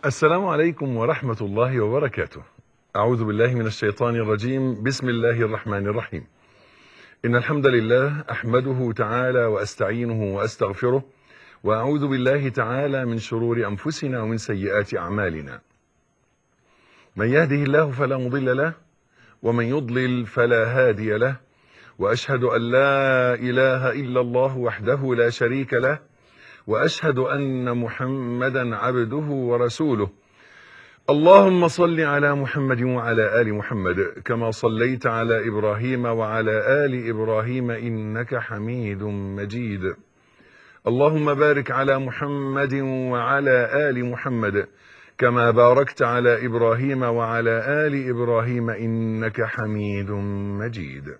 السلام عليكم ورحمة الله وبركاته أعوذ بالله من الشيطان الرجيم بسم الله الرحمن الرحيم إن الحمد لله أحمده تعالى وأستعينه وأستغفره وأعوذ بالله تعالى من شرور أنفسنا ومن سيئات أعمالنا من يهده الله فلا مضل له ومن يضلل فلا هادي له وأشهد أن لا إله إلا الله وحده لا شريك له واشهد ان محمدا عبده ورسوله اللهم صل على محمد وعلى ال محمد كما صليت على ابراهيم وعلى ال ابراهيم انك حميد مجيد اللهم بارك على محمد وعلى ال محمد كما باركت على ابراهيم وعلى ال ابراهيم انك حميد مجيد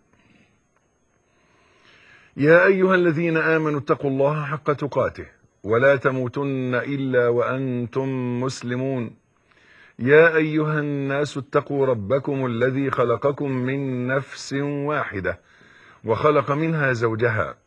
يا ايها الذين امنوا اتقوا الله حق تقاته ولا تموتن الا وانتم مسلمون يا ايها الناس اتقوا ربكم الذي خلقكم من نفس واحده وخلق منها زوجها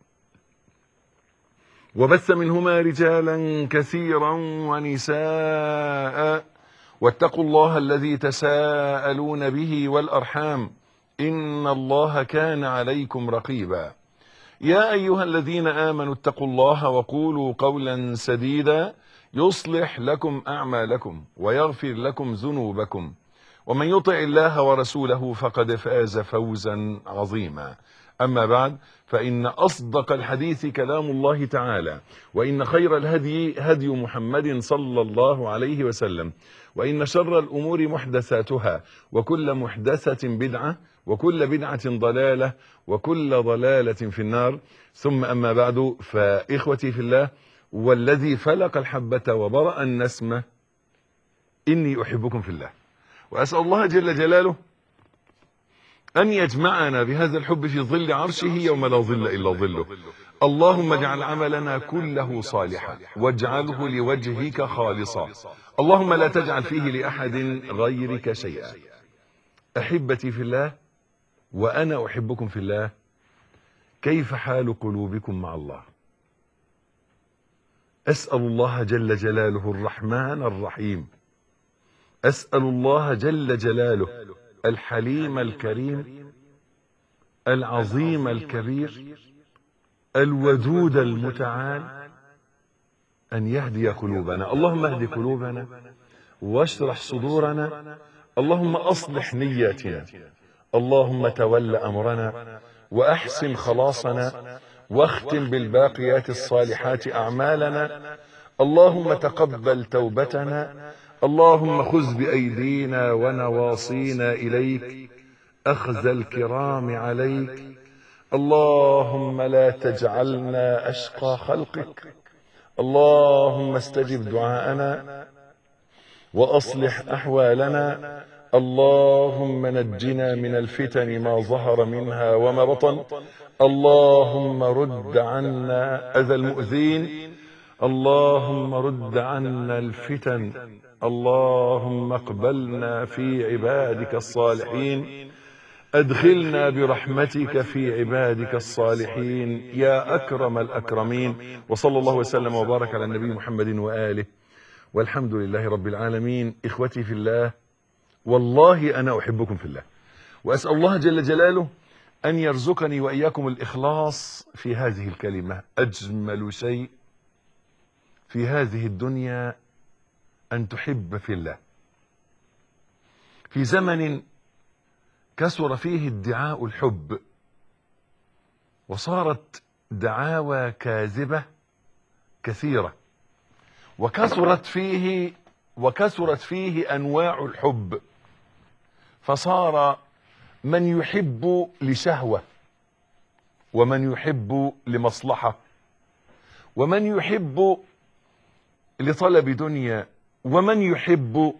وبث منهما رجالا كثيرا ونساء واتقوا الله الذي تساءلون به والارحام ان الله كان عليكم رقيبا يا ايها الذين امنوا اتقوا الله وقولوا قولا سديدا يصلح لكم اعمالكم ويغفر لكم ذنوبكم ومن يطع الله ورسوله فقد فاز فوزا عظيما اما بعد فان اصدق الحديث كلام الله تعالى وان خير الهدي هدي محمد صلى الله عليه وسلم وان شر الامور محدثاتها وكل محدثه بدعه وكل بدعة ضلالة وكل ضلالة في النار ثم أما بعد فإخوتي في الله والذي فلق الحبة وبرأ النسمة إني أحبكم في الله وأسأل الله جل جلاله أن يجمعنا بهذا الحب في ظل عرشه يوم لا ظل إلا ظله اللهم اجعل عملنا كله صالحا واجعله لوجهك خالصا اللهم لا تجعل فيه لأحد غيرك شيئا أحبتي في الله وأنا أحبكم في الله كيف حال قلوبكم مع الله أسأل الله جل جلاله الرحمن الرحيم أسأل الله جل جلاله الحليم الكريم العظيم الكبير الودود المتعال أن يهدي قلوبنا اللهم اهد قلوبنا واشرح صدورنا اللهم أصلح نياتنا اللهم تول أمرنا وأحسن خلاصنا واختم بالباقيات الصالحات أعمالنا اللهم تقبل توبتنا اللهم خذ بأيدينا ونواصينا إليك أخذ الكرام عليك اللهم لا تجعلنا أشقى خلقك اللهم استجب دعاءنا وأصلح أحوالنا اللهم نجنا من الفتن ما ظهر منها وما بطن اللهم رد عنا أذى المؤذين اللهم رد عنا الفتن اللهم اقبلنا في عبادك الصالحين أدخلنا برحمتك في عبادك الصالحين يا أكرم الأكرمين وصلى الله وسلم وبارك على النبي محمد وآله والحمد لله رب العالمين إخوتي في الله والله أنا أحبكم في الله وأسأل الله جل جلاله أن يرزقني وإياكم الإخلاص في هذه الكلمة أجمل شيء في هذه الدنيا أن تحب في الله في زمن كثر فيه ادعاء الحب وصارت دعاوى كاذبة كثيرة وكثرت فيه وكثرت فيه أنواع الحب فصار من يحب لشهوة ومن يحب لمصلحة ومن يحب لطلب دنيا ومن يحب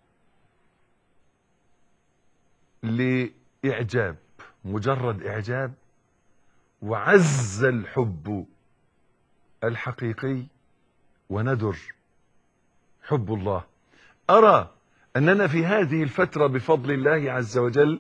لإعجاب مجرد إعجاب وعز الحب الحقيقي وندر حب الله أرى أننا في هذه الفترة بفضل الله عز وجل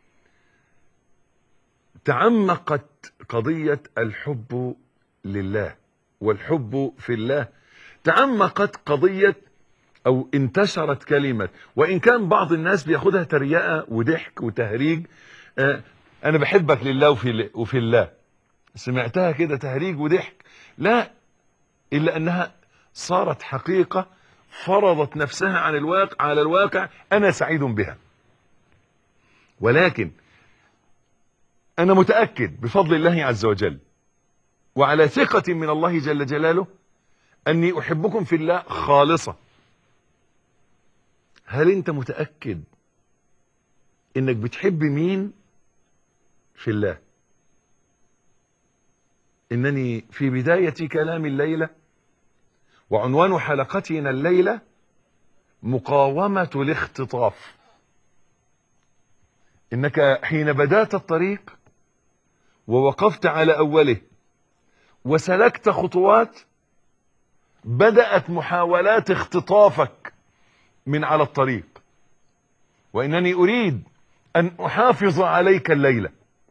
تعمقت قضية الحب لله والحب في الله تعمقت قضية او انتشرت كلمة وان كان بعض الناس بياخدها تريقة وضحك وتهريج آه انا بحبك لله وفي, وفي الله سمعتها كده تهريج وضحك لا الا انها صارت حقيقة فرضت نفسها عن الواقع على الواقع انا سعيد بها ولكن انا متأكد بفضل الله عز وجل وعلى ثقة من الله جل جلاله اني احبكم في الله خالصة هل انت متأكد انك بتحب مين في الله انني في بداية كلام الليلة وعنوان حلقتنا الليلة مقاومة الاختطاف انك حين بدأت الطريق ووقفت على اوله وسلكت خطوات بدأت محاولات اختطافك من على الطريق وانني اريد ان احافظ عليك الليلة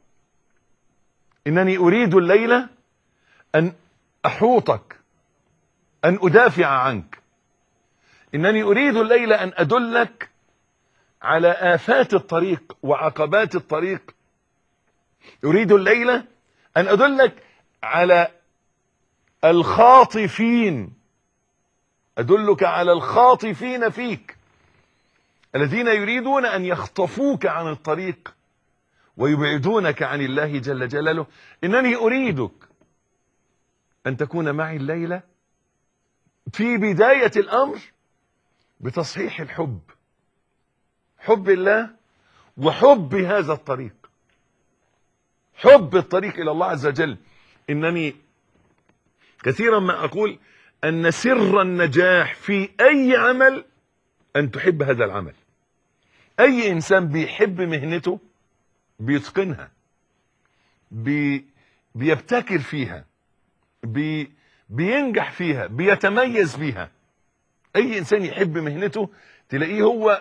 انني اريد الليلة ان احوطك ان ادافع عنك انني اريد الليلة ان ادلك على آفات الطريق وعقبات الطريق أريد الليلة أن أدلك على الخاطفين أدلك على الخاطفين فيك الذين يريدون أن يخطفوك عن الطريق ويبعدونك عن الله جل جلاله إنني أريدك أن تكون معي الليلة في بداية الأمر بتصحيح الحب حب الله وحب هذا الطريق حب الطريق إلى الله عز وجل إنني كثيرا ما أقول أن سر النجاح في أي عمل أن تحب هذا العمل أي إنسان بيحب مهنته بيتقنها بي بيبتكر فيها بي بينجح فيها بيتميز فيها أي إنسان يحب مهنته تلاقيه هو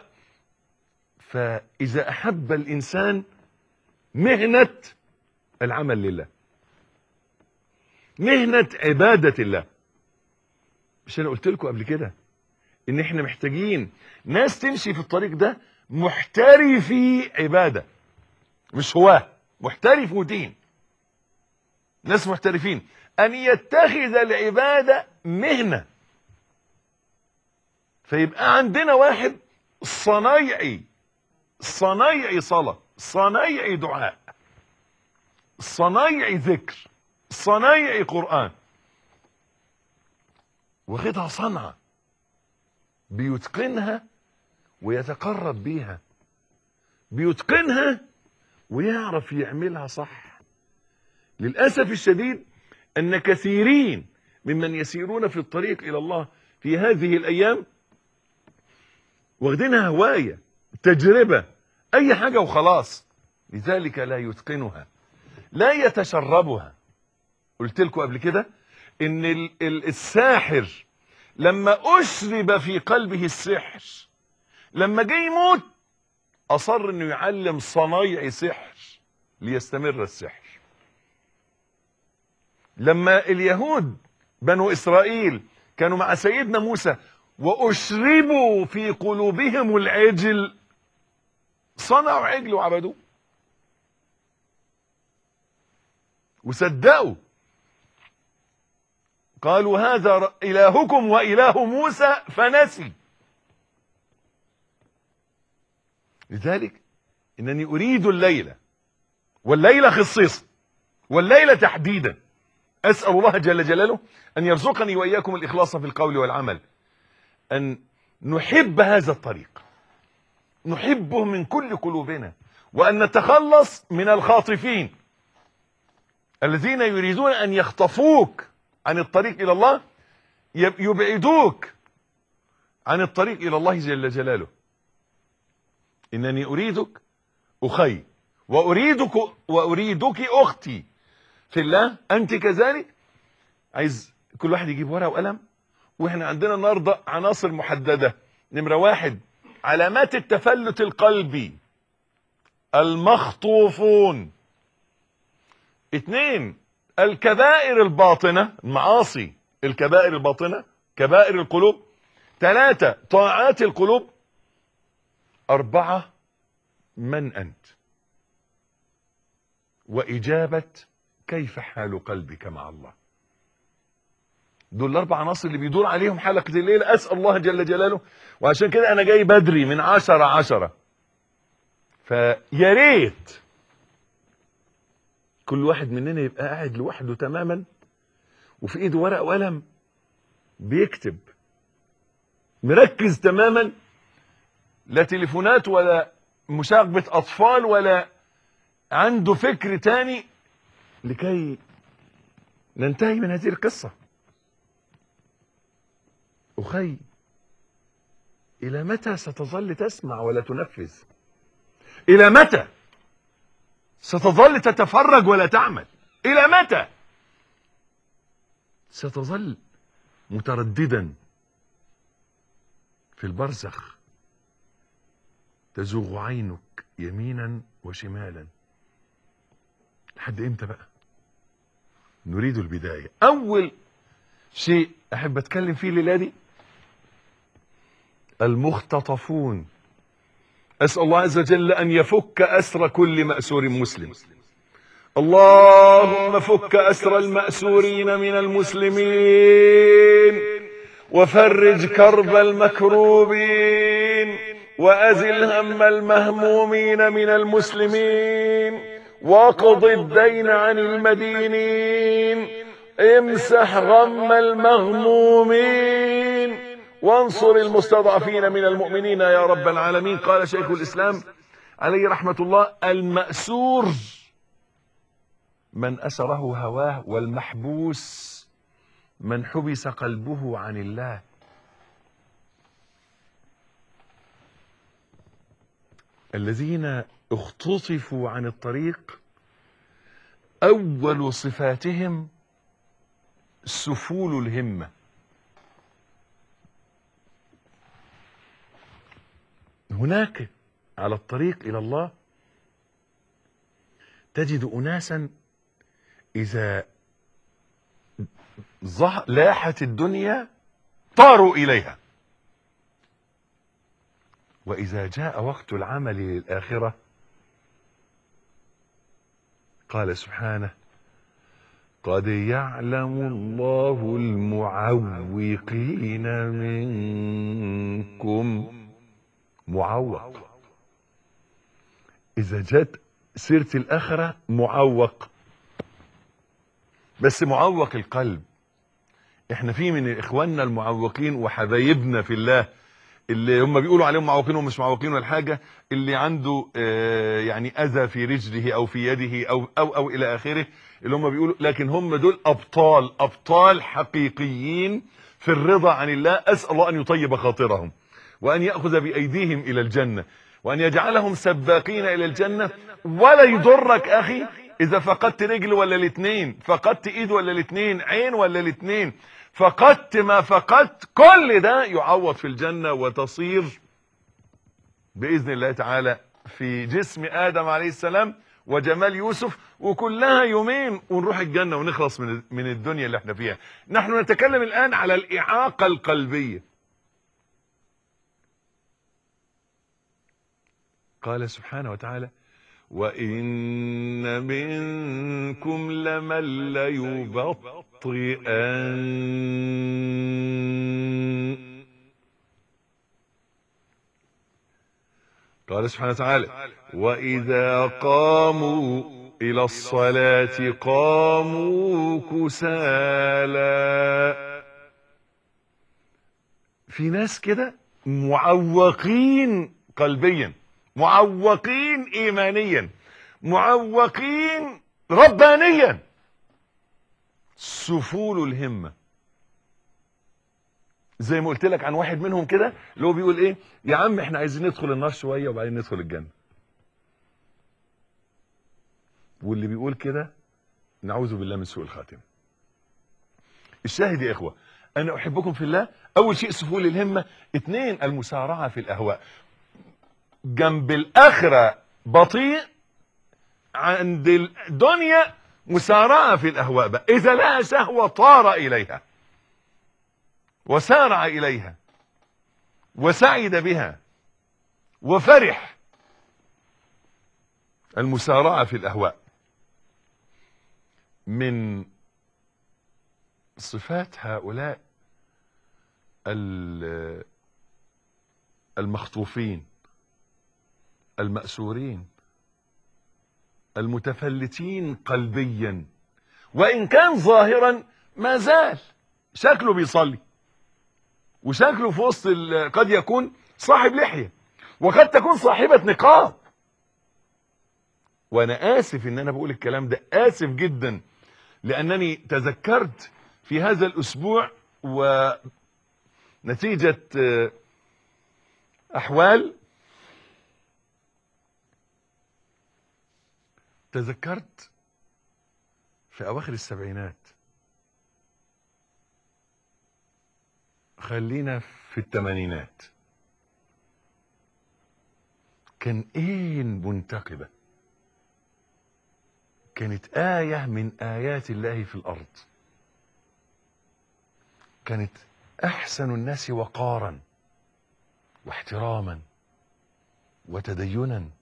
فإذا أحب الإنسان مهنة العمل لله مهنة عبادة الله مش أنا قلت لكم قبل كده إن إحنا محتاجين ناس تمشي في الطريق ده محترفي عبادة مش هواه محترف ودين ناس محترفين أن يتخذ العبادة مهنة فيبقى عندنا واحد صنايعي صنايعي صلاة صنايعي دعاء صنايعي ذكر صنايعي قرآن واخدها صنعة بيتقنها ويتقرب بيها بيتقنها ويعرف يعملها صح للأسف الشديد أن كثيرين ممن يسيرون في الطريق إلى الله في هذه الأيام واخدينها هواية تجربة أي حاجة وخلاص لذلك لا يتقنها لا يتشربها قلت لكم قبل كده ان الساحر لما أشرب في قلبه السحر لما جه يموت أصر انه يعلم صنايع سحر ليستمر السحر لما اليهود بنو إسرائيل كانوا مع سيدنا موسى وأشربوا في قلوبهم العجل صنعوا عجل وعبدوه وصدقوا قالوا هذا إلهكم وإله موسى فنسي لذلك إنني أريد الليلة والليلة خصيصا والليلة تحديدا أسأل الله جل جلاله أن يرزقني وإياكم الإخلاص في القول والعمل أن نحب هذا الطريق نحبه من كل قلوبنا وأن نتخلص من الخاطفين الذين يريدون أن يخطفوك عن الطريق إلى الله يبعدوك عن الطريق إلى الله جل جلاله إنني أريدك أخي وأريدك وأريدك أختي في الله أنت كذلك عايز كل واحد يجيب ورقة وقلم وإحنا عندنا النهاردة عناصر محددة نمرة واحد علامات التفلت القلبي المخطوفون اثنين الكبائر الباطنة المعاصي الكبائر الباطنة كبائر القلوب ثلاثة طاعات القلوب أربعة من أنت وإجابة كيف حال قلبك مع الله دول الأربع عناصر اللي بيدور عليهم حلقة الليل أسأل الله جل جلاله وعشان كده أنا جاي بدري من عشرة عشرة فيا ريت كل واحد مننا يبقى قاعد لوحده تماما وفي ايده ورق وقلم بيكتب مركز تماما لا تليفونات ولا مشاغبة أطفال ولا عنده فكر تاني لكي ننتهي من هذه القصة أخي إلى متى ستظل تسمع ولا تنفذ إلى متى ستظل تتفرج ولا تعمل إلى متى ستظل مترددا في البرزخ تزوغ عينك يمينا وشمالا لحد امتى بقى نريد البداية اول شيء احب اتكلم فيه الليلة دي المختطفون اسأل الله عز وجل ان يفك اسر كل مأسور مسلم اللهم فك اسر المأسورين من المسلمين وفرج كرب المكروبين وأزل هم المهمومين من المسلمين واقض الدين عن المدينين امسح غم المغمومين وانصر المستضعفين من المؤمنين يا رب العالمين قال شيخ الإسلام عليه رحمة الله المأسور من أسره هواه والمحبوس من حبس قلبه عن الله الذين اختطفوا عن الطريق أول صفاتهم سفول الهمة هناك على الطريق إلى الله تجد أناسا إذا ظه- لاحت الدنيا طاروا إليها وإذا جاء وقت العمل للآخرة قال سبحانه قد يعلم الله المعوقين منكم معوق إذا جت سيرة الآخرة معوق بس معوق القلب احنا في من اخواننا المعوقين وحبايبنا في الله اللي هم بيقولوا عليهم معوقين ومش معوقين ولا حاجه اللي عنده آه، يعني اذى في رجله او في يده او او او الى اخره اللي هم بيقولوا لكن هم دول ابطال ابطال حقيقيين في الرضا عن الله اسال الله ان يطيب خاطرهم وان ياخذ بايديهم الى الجنه وان يجعلهم سباقين الى الجنه ولا يضرك اخي اذا فقدت رجل ولا الاثنين فقدت ايد ولا الاثنين عين ولا الاثنين فقدت ما فقدت كل ده يعوض في الجنة وتصير بإذن الله تعالى في جسم آدم عليه السلام وجمال يوسف وكلها يومين ونروح الجنة ونخلص من من الدنيا اللي احنا فيها نحن نتكلم الآن على الإعاقة القلبية قال سبحانه وتعالى وإن منكم لمن ليبطئن قال سبحانه وتعالى وإذا قاموا إلى الصلاة قاموا كسالى في ناس كده معوقين قلبيا معوقين ايمانيا معوقين ربانيا سفول الهمه زي ما قلت لك عن واحد منهم كده اللي هو بيقول ايه يا عم احنا عايزين ندخل النار شويه وبعدين ندخل الجنه واللي بيقول كده نعوذ بالله من سوء الخاتمه الشاهد يا اخوه انا احبكم في الله اول شيء سفول الهمه اثنين المسارعه في الاهواء جنب الاخره بطيء عند الدنيا مسارعه في الاهواء بقى اذا لها شهوه طار اليها وسارع اليها وسعد بها وفرح المسارعة في الأهواء من صفات هؤلاء ال- المخطوفين المأسورين المتفلتين قلبيا وإن كان ظاهرا ما زال شكله بيصلي وشكله في وسط ال- قد يكون صاحب لحية وقد تكون صاحبة نقاب وانا اسف ان انا بقول الكلام ده اسف جدا لانني تذكرت في هذا الاسبوع ونتيجة آه، احوال تذكرت في اواخر السبعينات خلينا في الثمانينات كان ايه المنتقبه كانت آية من آيات الله في الأرض كانت أحسن الناس وقارا واحتراما وتدينا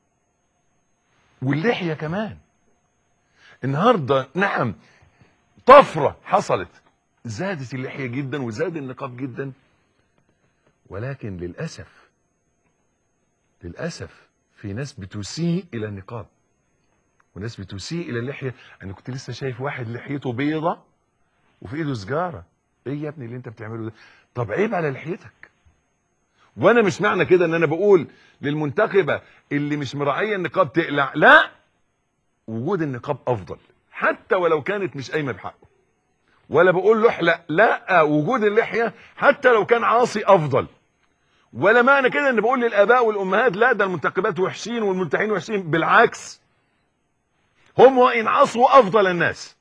واللحية كمان النهاردة نعم طفرة حصلت زادت اللحية جدا وزاد النقاب جدا ولكن للأسف للأسف في ناس بتسيء إلى النقاب وناس بتسيء الى اللحيه انا كنت لسه شايف واحد لحيته بيضه وفي ايده سجاره ايه يا ابني اللي انت بتعمله ده طب عيب على لحيتك وانا مش معنى كده ان انا بقول للمنتخبه اللي مش مراعيه النقاب تقلع لا وجود النقاب افضل حتى ولو كانت مش قايمه بحقه ولا بقول له احلق لا وجود اللحيه حتى لو كان عاصي افضل ولا معنى كده ان بقول للاباء والامهات لا ده المنتخبات وحشين والملتحين وحشين بالعكس هم وان عصوا افضل الناس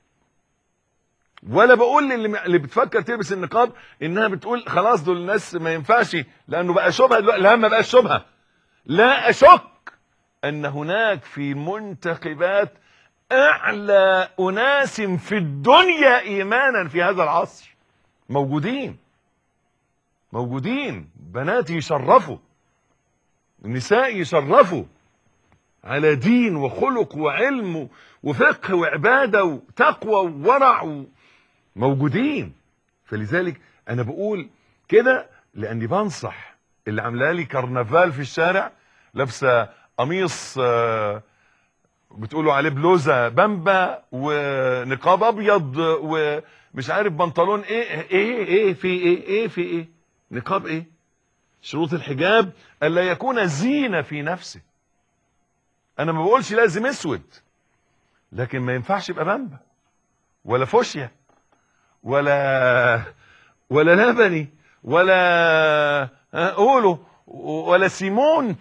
ولا بقول للي اللي بتفكر تلبس النقاب انها بتقول خلاص دول الناس ما ينفعش لانه بقى شبهه دلوقتي لا ما بقاش شبهه لا اشك ان هناك في منتخبات اعلى اناس في الدنيا ايمانا في هذا العصر موجودين موجودين بنات يشرفوا النساء يشرفوا على دين وخلق وعلم وفقه وعبادة وتقوى وورع موجودين فلذلك انا بقول كده لاني بنصح اللي عامله لي كرنفال في الشارع لابسه قميص آه، بتقولوا عليه بلوزه بامبا ونقاب ابيض ومش عارف بنطلون ايه ايه ايه في ايه ايه في ايه نقاب ايه شروط الحجاب الا يكون زينه في نفسه انا ما بقولش لازم اسود لكن ما ينفعش يبقى بامبا ولا فوشيا ولا ولا لبني ولا ها، قولوا ولا سيمون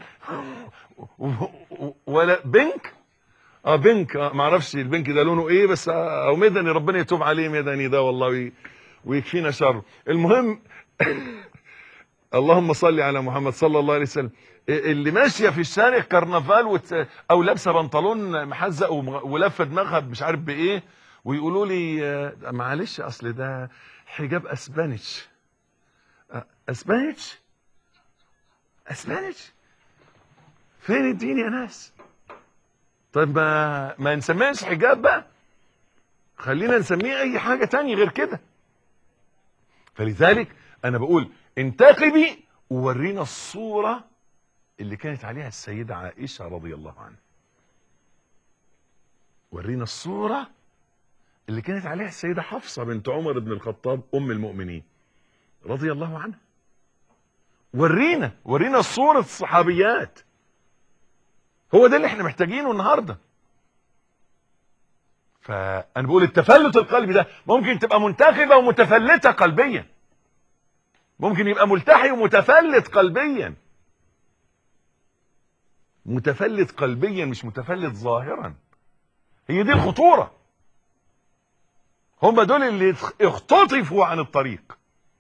ولا بنك اه بنك آه ما اعرفش البنك ده لونه ايه بس آه، او مدني ربنا يتوب عليه مدني ده والله وي- ويكفينا شره المهم اللهم صل على محمد صلى الله عليه وسلم اللي ماشيه في الشارع كرنفال وت... او لابسه بنطلون محزق ومغ- ولفه دماغها مش عارف بايه ويقولوا لي آه، معلش اصل ده حجاب اسبانيش آه، اسبانيش اسبانيش فين الدين يا ناس طيب ما ما نسميهش حجاب بقى خلينا نسميه اي حاجه تانية غير كده فلذلك انا بقول انتقبي وورينا الصوره اللي كانت عليها السيده عائشه رضي الله عنها ورينا الصوره اللي كانت عليها السيده حفصه بنت عمر بن الخطاب ام المؤمنين رضي الله عنها ورينا ورينا صوره الصحابيات هو ده اللي احنا محتاجينه النهارده فانا بقول التفلت القلبي ده ممكن تبقى منتخبه ومتفلته قلبيا ممكن يبقى ملتحي ومتفلت قلبيا متفلت قلبيا مش متفلت ظاهرا هي دي الخطوره هم دول اللي اختطفوا عن الطريق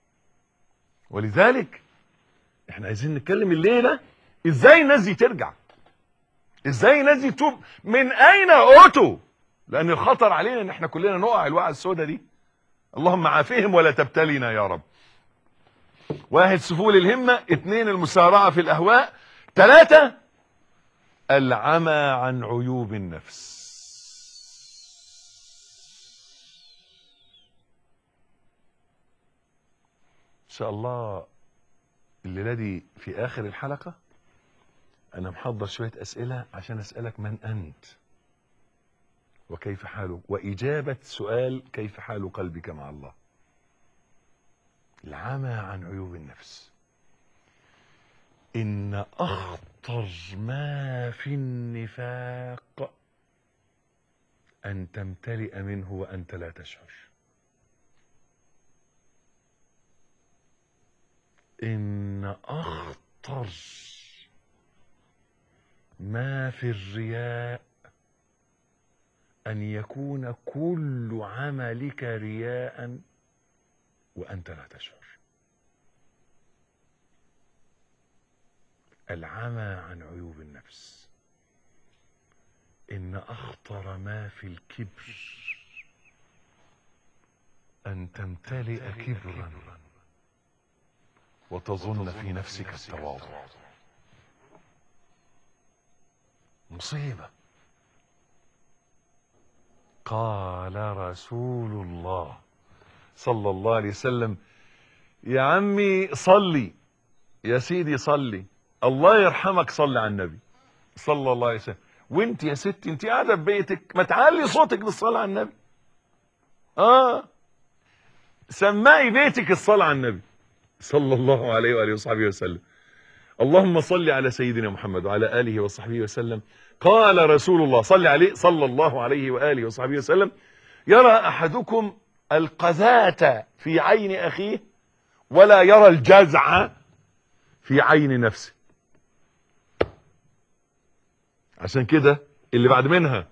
ولذلك احنا عايزين نتكلم الليله ازاي الناس دي ترجع ازاي الناس دي تتوب من اين اوتوا لان الخطر علينا ان احنا كلنا نقع الوقعه السوداء دي اللهم عافهم ولا تبتلينا يا رب واحد سفول الهمة اثنين المسارعة في الأهواء ثلاثة العمى عن عيوب النفس إن شاء الله الليلة دي في آخر الحلقة أنا محضر شوية أسئلة عشان أسألك من أنت وكيف حالك وإجابة سؤال كيف حال قلبك مع الله العمى عن عيوب النفس إن أخطر ما في النفاق أن تمتلئ منه وأنت لا تشعر إن أخطر ما في الرياء أن يكون كل عملك رياء وأنت لا تشعر العمى عن عيوب النفس إن أخطر ما في الكبر أن تمتلئ كبرا وتظن في نفسك التواضع مصيبة قال رسول الله صلى الله عليه وسلم يا عمي صلي يا سيدي صلي الله يرحمك صلي على النبي صلى الله عليه وسلم وانت يا ستي انت قاعده في بيتك ما تعلي صوتك بالصلاه على النبي اه سمعي بيتك الصلاه على النبي صلى الله عليه واله وصحبه وسلم اللهم صل على سيدنا محمد وعلى اله وصحبه وسلم قال رسول الله صل عليه صلى الله عليه واله وصحبه وسلم يرى احدكم القذاة في عين اخيه ولا يرى الجزع في عين نفسه عشان كده اللي بعد منها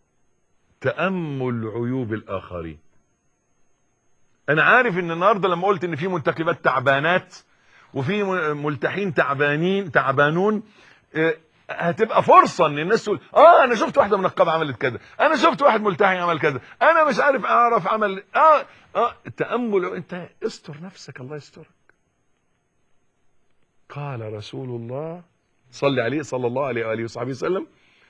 تأمل عيوب الآخرين أنا عارف إن النهاردة لما قلت إن في منتخبات تعبانات وفي ملتحين تعبانين تعبانون اه هتبقى فرصة إن الناس تقول آه أنا شفت واحدة منقبة عملت كذا أنا شفت واحد ملتحي عمل كذا أنا مش عارف أعرف عمل آه آه التأمل أنت استر نفسك الله يسترك قال رسول الله صلى عليه صلى الله عليه وآله وصحبه وسلم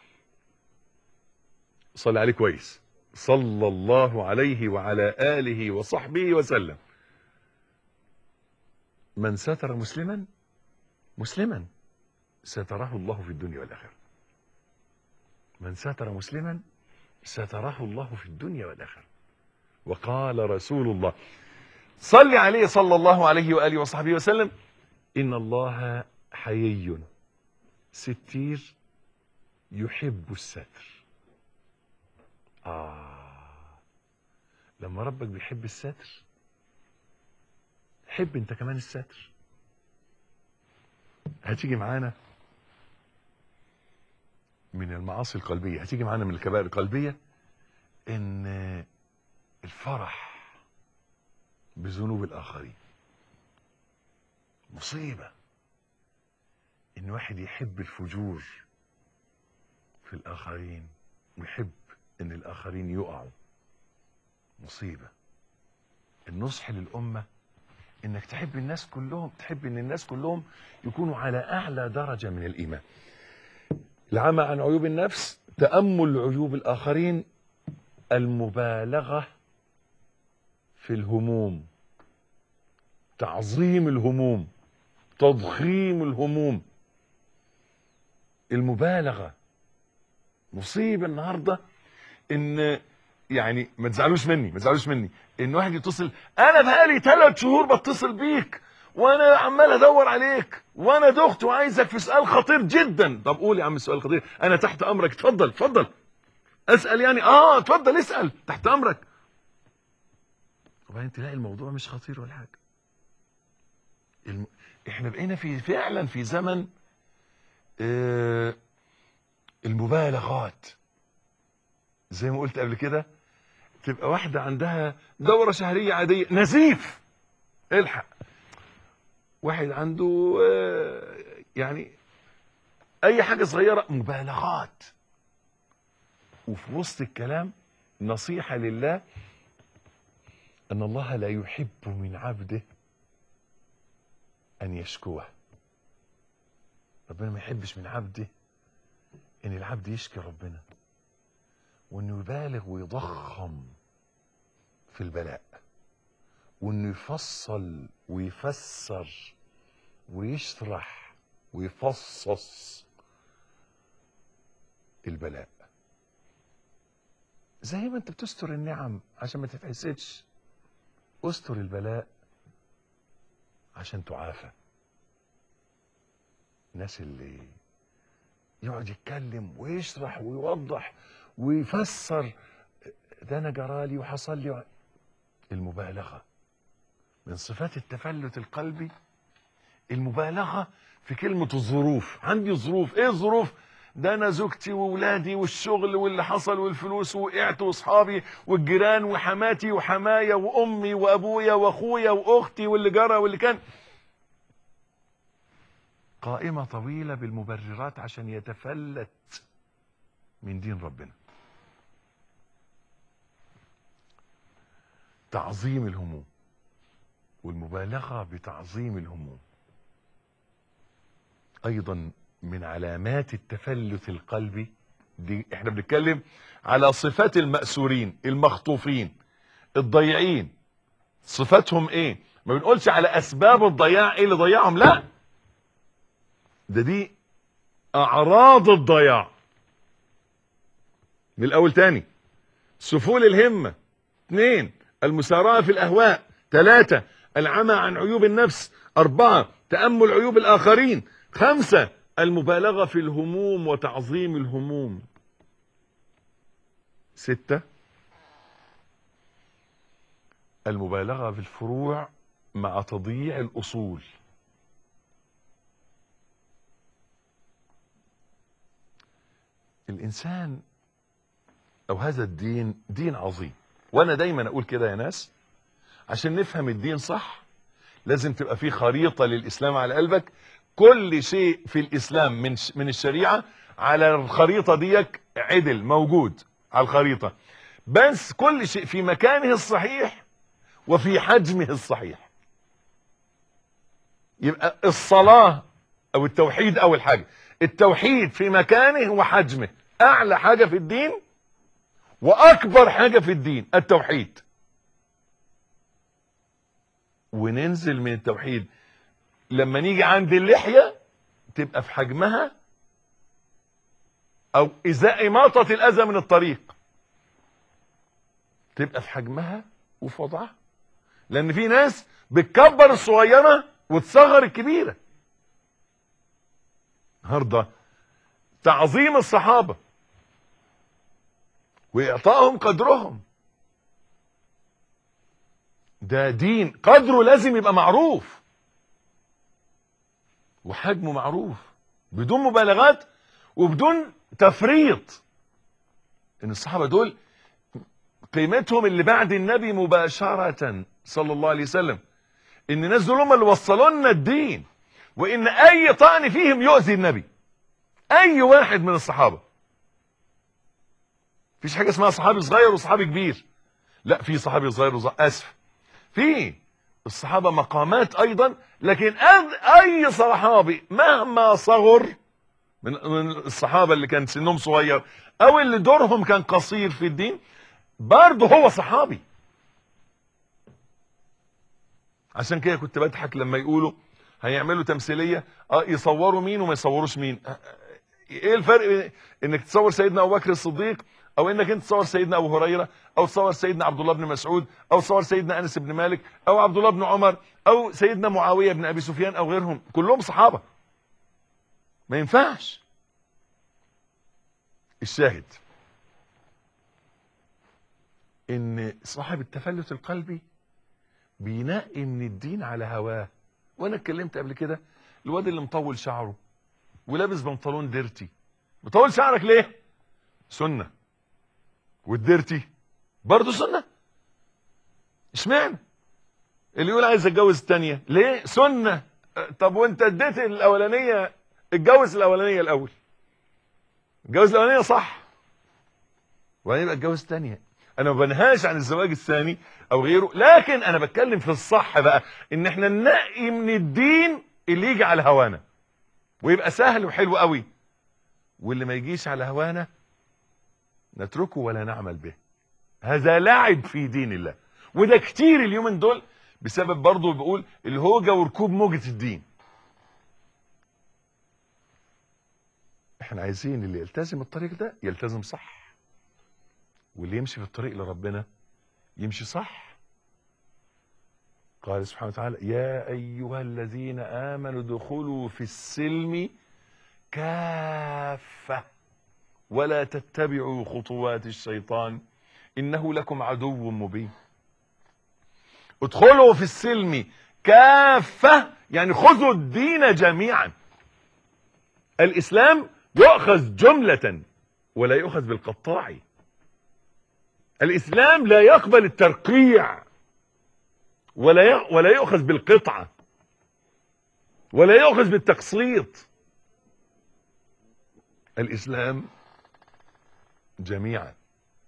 صلى عليه كويس صلى الله عليه وعلى آله وصحبه وسلم من ستر مسلما مسلما ستره الله في الدنيا والآخرة من ستر مسلما ستره الله في الدنيا والآخرة وقال رسول الله صلى عليه صلى الله عليه وآله وصحبه وسلم إن الله حيي ستير يحب الستر آه لما ربك بيحب الستر حب انت كمان الستر هتيجي معانا من المعاصي القلبية هتيجي معانا من الكبائر القلبية ان الفرح بذنوب الآخرين مصيبة ان واحد يحب الفجور في الآخرين ويحب ان الآخرين يقعوا مصيبة النصح للأمة انك تحب الناس كلهم تحب ان الناس كلهم يكونوا على اعلى درجة من الايمان العمى عن عيوب النفس تأمل عيوب الاخرين المبالغة في الهموم تعظيم الهموم تضخيم الهموم المبالغة مصيبة النهاردة ان يعني ما تزعلوش مني ما تزعلوش مني ان واحد يتصل انا بقالي ثلاث شهور بتصل بيك وانا عمال ادور عليك وانا دخت وعايزك في سؤال خطير جدا طب قول يا عم السؤال خطير انا تحت امرك اتفضل اتفضل اسال يعني اه اتفضل اسال تحت امرك وبعدين تلاقي الموضوع مش خطير ولا حاجه الم... احنا بقينا في فعلا في زمن آه المبالغات زي ما قلت قبل كده تبقى واحدة عندها دورة شهرية عادية نزيف الحق واحد عنده يعني اي حاجة صغيرة مبالغات وفي وسط الكلام نصيحة لله ان الله لا يحب من عبده ان يشكوه ربنا ما يحبش من عبده ان العبد يشكي ربنا وانه يبالغ ويضخم في البلاء وانه يفصل ويفسر ويشرح ويفصص البلاء زي ما انت بتستر النعم عشان ما تتحسدش استر البلاء عشان تعافى الناس اللي يقعد يتكلم ويشرح ويوضح ويفسر ده انا جرالي وحصل لي المبالغه من صفات التفلت القلبي المبالغه في كلمه الظروف عندي ظروف ايه الظروف ده انا زوجتي واولادي والشغل واللي حصل والفلوس وقعت واصحابي والجيران وحماتي وحمايا وامي وابويا واخويا واختي واللي جرى واللي كان قائمة طويلة بالمبررات عشان يتفلت من دين ربنا تعظيم الهموم والمبالغة بتعظيم الهموم أيضا من علامات التفلت القلبي دي احنا بنتكلم على صفات المأسورين المخطوفين الضيعين صفاتهم ايه ما بنقولش على اسباب الضياع ايه اللي ضيعهم لا ده دي اعراض الضياع من الاول تاني سفول الهمة اثنين المسارعة في الاهواء ثلاثة العمى عن عيوب النفس اربعة تأمل عيوب الاخرين خمسة المبالغة في الهموم وتعظيم الهموم ستة المبالغة في الفروع مع تضييع الأصول الإنسان أو هذا الدين دين عظيم وأنا دايما أقول كده يا ناس عشان نفهم الدين صح لازم تبقى فيه خريطة للإسلام على قلبك كل شيء في الإسلام من من الشريعة على الخريطة ديك عدل موجود على الخريطة بس كل شيء في مكانه الصحيح وفي حجمه الصحيح يبقى الصلاة أو التوحيد أول حاجة التوحيد في مكانه وحجمه أعلى حاجة في الدين وأكبر حاجة في الدين التوحيد وننزل من التوحيد لما نيجي عند اللحية تبقى في حجمها او ازاء اماطة الاذى من الطريق تبقى في حجمها وفي وضعها لان في ناس بتكبر الصغيرة وتصغر الكبيرة النهارده تعظيم الصحابة واعطائهم قدرهم ده دين قدره لازم يبقى معروف وحجمه معروف بدون مبالغات وبدون تفريط ان الصحابة دول قيمتهم اللي بعد النبي مباشرة صلى الله عليه وسلم ان الناس دول هم اللي وصلوا لنا الدين وان اي طعن فيهم يؤذي النبي اي واحد من الصحابة فيش حاجة اسمها صحابي صغير وصحابي كبير لا في صحابي صغير وصحابي اسف في الصحابة مقامات ايضا لكن اي صحابي مهما صغر من من الصحابة اللي كان سنهم صغير او اللي دورهم كان قصير في الدين برضه هو صحابي عشان كده كنت بضحك لما يقولوا هيعملوا تمثيلية اه يصوروا مين وما يصوروش مين ايه الفرق انك تصور سيدنا ابو بكر الصديق او انك انت تصور سيدنا ابو هريرة او تصور سيدنا عبد الله بن مسعود او تصور سيدنا انس بن مالك او عبد الله بن عمر او سيدنا معاوية بن ابي سفيان او غيرهم كلهم صحابة ما ينفعش الشاهد ان صاحب التفلت القلبي بينقي من الدين على هواه وانا اتكلمت قبل كده الواد اللي مطول شعره ولابس بنطلون ديرتي مطول شعرك ليه سنة والديرتي برضه سنة اشمعنى اللي يقول عايز اتجوز الثانيه ليه سنة طب وانت اديت الاولانية اتجوز الاولانية الاول اتجوز الاولانية صح وبعدين يبقى اتجوز الثانيه انا ما بنهاش عن الزواج الثاني او غيره لكن انا بتكلم في الصح بقى ان احنا ننقي من الدين اللي يجي على هوانا ويبقى سهل وحلو قوي واللي ما يجيش على هوانا نتركه ولا نعمل به هذا لعب في دين الله وده كتير اليومين دول بسبب برضه بيقول الهوجة وركوب موجة الدين احنا عايزين اللي يلتزم الطريق ده يلتزم صح واللي يمشي في الطريق لربنا يمشي صح قال سبحانه وتعالى يا أيها الذين آمنوا ادخلوا في السلم كافة ولا تتبعوا خطوات الشيطان إنه لكم عدو مبين ادخلوا في السلم كافة يعني خذوا الدين جميعا الإسلام يؤخذ جملة ولا يؤخذ بالقطاع الإسلام لا يقبل الترقيع ولا ولا يؤخذ بالقطعة ولا يؤخذ بالتقسيط الإسلام جميعا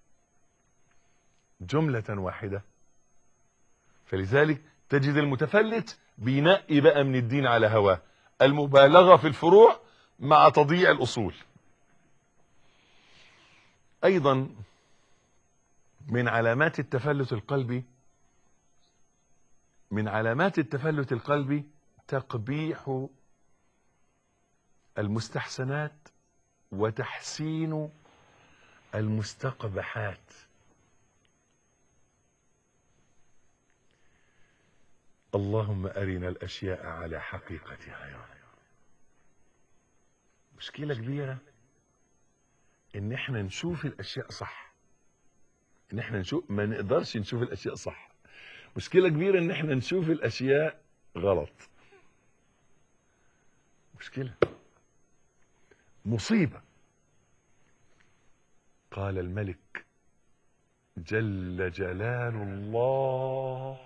جملة واحدة فلذلك تجد المتفلت بينقي بقى من الدين على هواه المبالغة في الفروع مع تضييع الأصول أيضا من علامات التفلت القلبي من علامات التفلت القلبي تقبيح المستحسنات وتحسين المستقبحات اللهم أرنا الأشياء على حقيقتها يا رب مشكلة كبيرة ان احنا نشوف الاشياء صح ان احنا نشوف ما نقدرش نشوف الاشياء صح مشكلة كبيرة ان احنا نشوف الاشياء غلط مشكلة مصيبة قال الملك جل جلال الله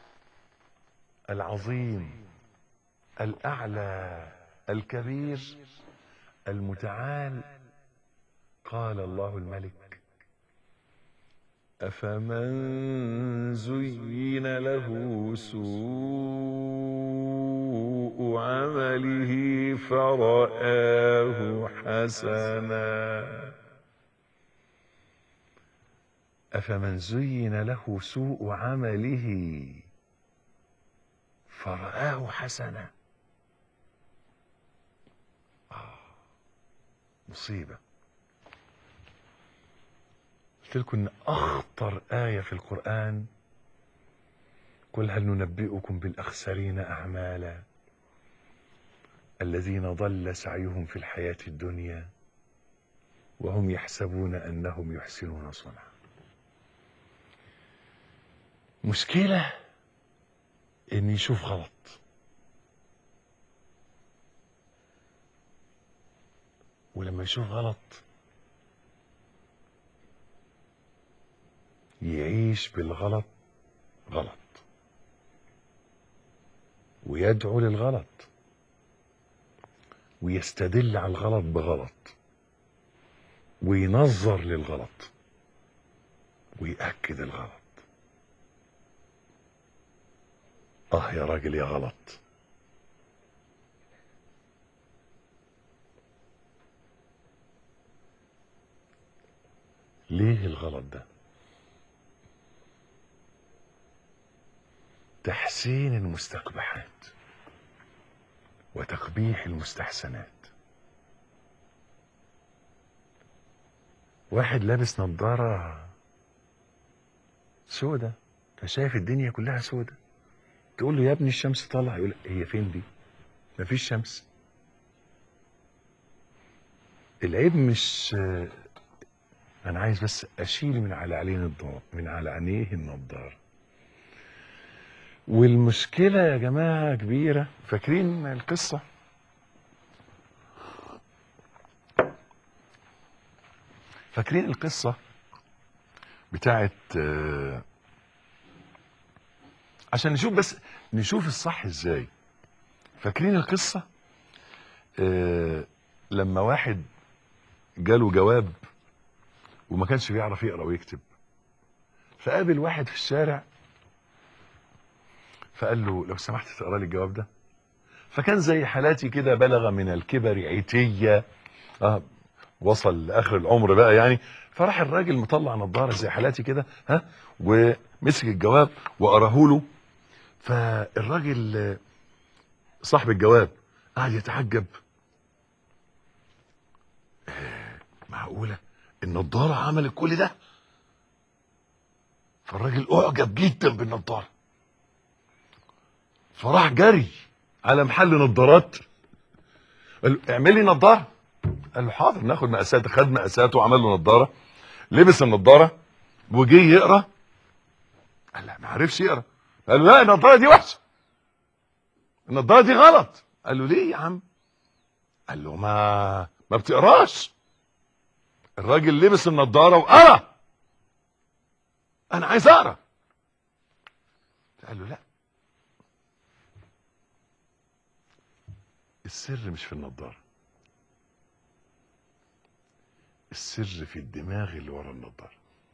العظيم الأعلى الكبير المتعال قال الله الملك أفمن زين له سوء عمله فرآه حسنا أفمن زين له سوء عمله فرآه حسنا مصيبة قلت لكم ان اخطر آية في القرآن قل هل ننبئكم بالاخسرين اعمالا الذين ضل سعيهم في الحياة الدنيا وهم يحسبون انهم يحسنون صنعا مشكلة ان يشوف غلط ولما يشوف غلط يعيش بالغلط غلط ويدعو للغلط ويستدل على الغلط بغلط وينظر للغلط ويأكد الغلط اه يا راجل يا غلط ليه الغلط ده تحسين المستقبحات وتقبيح المستحسنات واحد لابس نظارة سودة فشايف الدنيا كلها سودة تقول له يا ابني الشمس طالعة يقول هي فين دي مفيش شمس العيب مش انا عايز بس اشيل من على عينيه الضوء من على عينيه النضاره والمشكله يا جماعه كبيره فاكرين القصه فاكرين القصه بتاعت آه، عشان نشوف بس نشوف الصح ازاي فاكرين القصه آه، لما واحد جاله جواب وما كانش بيعرف يقرا ويكتب فقابل واحد في الشارع فقال له لو سمحت تقرا لي الجواب ده فكان زي حالاتي كده بلغ من الكبر عتية آه وصل لاخر العمر بقى يعني فراح الراجل مطلع نظاره زي حالاتي كده ها ومسك الجواب وقراه له فالراجل آه، صاحب الجواب قعد يتعجب آه، معقوله النضاره عملت كل ده فالراجل اعجب جدا بالنضاره فراح جري على محل نظارات قال له اعمل لي نظاره قال له حاضر ناخد مقاسات خد مقاساته وعمل له نظاره لبس النظاره وجه يقرا قال لا ما عرفش يقرا قال له لا النظاره دي وحشه النظاره دي غلط قال له ليه يا عم قال له ما ما بتقراش الراجل لبس النظاره وقرا انا عايز اقرا قال له لا السر مش في النظاره السر في الدماغ اللي ورا النظاره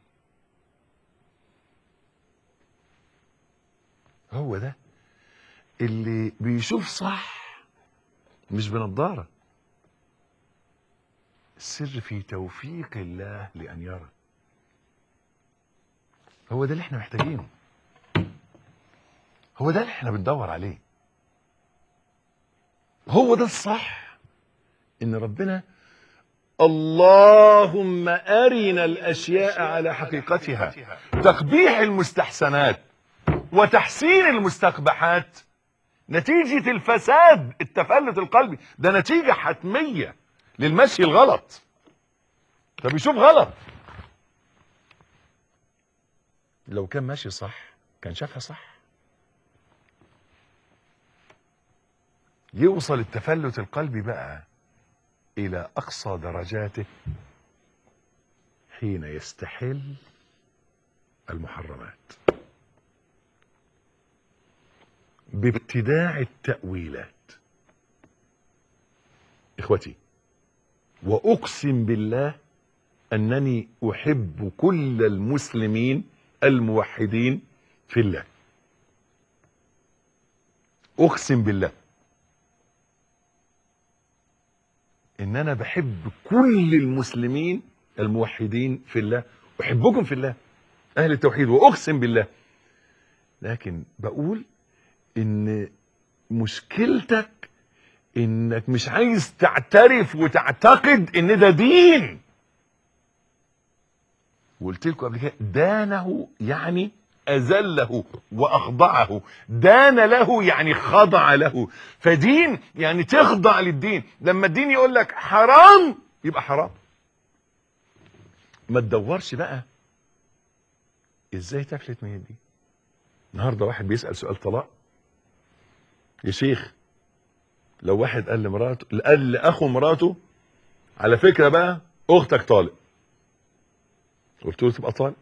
هو ده اللي بيشوف صح مش بنضاره السر في توفيق الله لان يرى هو ده اللي احنا محتاجينه هو ده اللي احنا بندور عليه هو ده الصح ان ربنا اللهم ارنا الاشياء على حقيقتها تقبيح المستحسنات وتحسين المستقبحات نتيجة الفساد التفلت القلبي ده نتيجة حتمية للمشي الغلط طب يشوف غلط لو كان ماشي صح كان شافها صح يوصل التفلت القلبي بقى الى اقصى درجاته حين يستحل المحرمات بابتداع التأويلات اخوتي واقسم بالله انني احب كل المسلمين الموحدين في الله اقسم بالله ان انا بحب كل المسلمين الموحدين في الله احبكم في الله اهل التوحيد واقسم بالله لكن بقول ان مشكلتك انك مش عايز تعترف وتعتقد ان ده دين وقلت لكم قبل كده دانه يعني اذله واخضعه دان له يعني خضع له فدين يعني تخضع للدين لما الدين يقول لك حرام يبقى حرام ما تدورش بقى ازاي تفلت من الدين النهارده واحد بيسال سؤال طلاق يا شيخ لو واحد قال لمراته قال لاخو مراته على فكره بقى اختك طالق قلت له تبقى طالق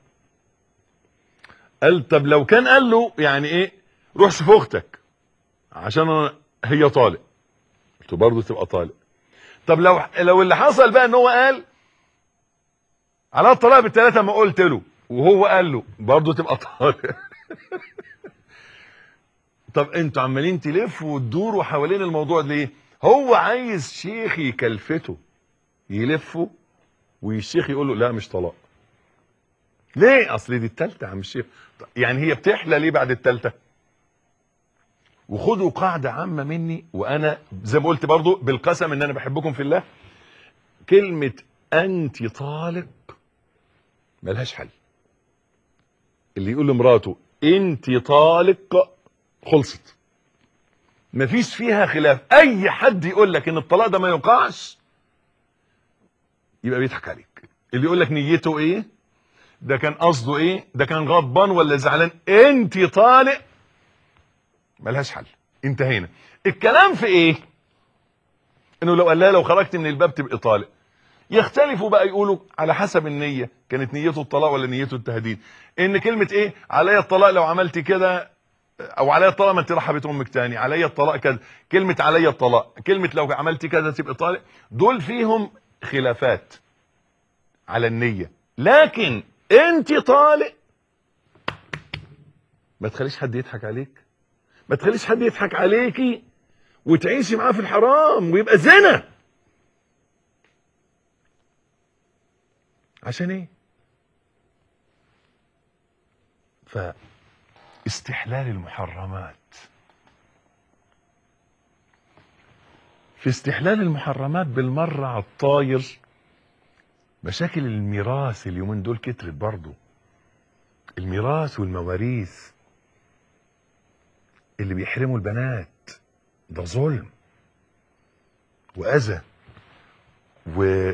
قال طب لو كان قال له يعني ايه روح شوف اختك عشان أنا هي طالق قلت له برضه تبقى طالق طب لو لو اللي حصل بقى ان هو قال على الطلاق بالثلاثه ما قلت له وهو قال له برضه تبقى طالق طب انتوا عمالين تلفوا وتدوروا حوالين الموضوع ليه هو عايز شيخ يكلفته يلفه والشيخ يقول له لا مش طلاق ليه اصل دي التالتة يا عم الشيخ يعني هي بتحلى ليه بعد التالتة وخدوا قاعدة عامة مني وانا زي ما قلت برضو بالقسم ان انا بحبكم في الله كلمة انت طالق ملهاش حل اللي يقول لمراته انت طالق خلصت مفيش فيها خلاف اي حد يقول لك ان الطلاق ده ما يوقعش يبقى بيضحك عليك اللي يقول لك نيته ايه ده كان قصده ايه ده كان غضبان ولا زعلان انت طالق ملهاش حل انتهينا الكلام في ايه انه لو قال لها لو خرجت من الباب تبقى طالق يختلفوا بقى يقولوا على حسب النية كانت نيته الطلاق ولا نيته التهديد ان كلمة ايه عليا الطلاق لو عملت كده او عليا الطلاق ما انت رايحه بيت امك تاني عليا الطلاق كذا كلمة عليا الطلاق كلمة لو عملت كذا تبقى طالق دول فيهم خلافات على النية لكن انت طالق ما تخليش حد يضحك عليك ما تخليش حد يضحك عليكي وتعيشي معاه في الحرام ويبقى زنا عشان ايه فاستحلال المحرمات في استحلال المحرمات بالمرة على الطاير مشاكل الميراث اليومين دول كترت برضه الميراث والمواريث اللي بيحرموا البنات ده ظلم وأذى و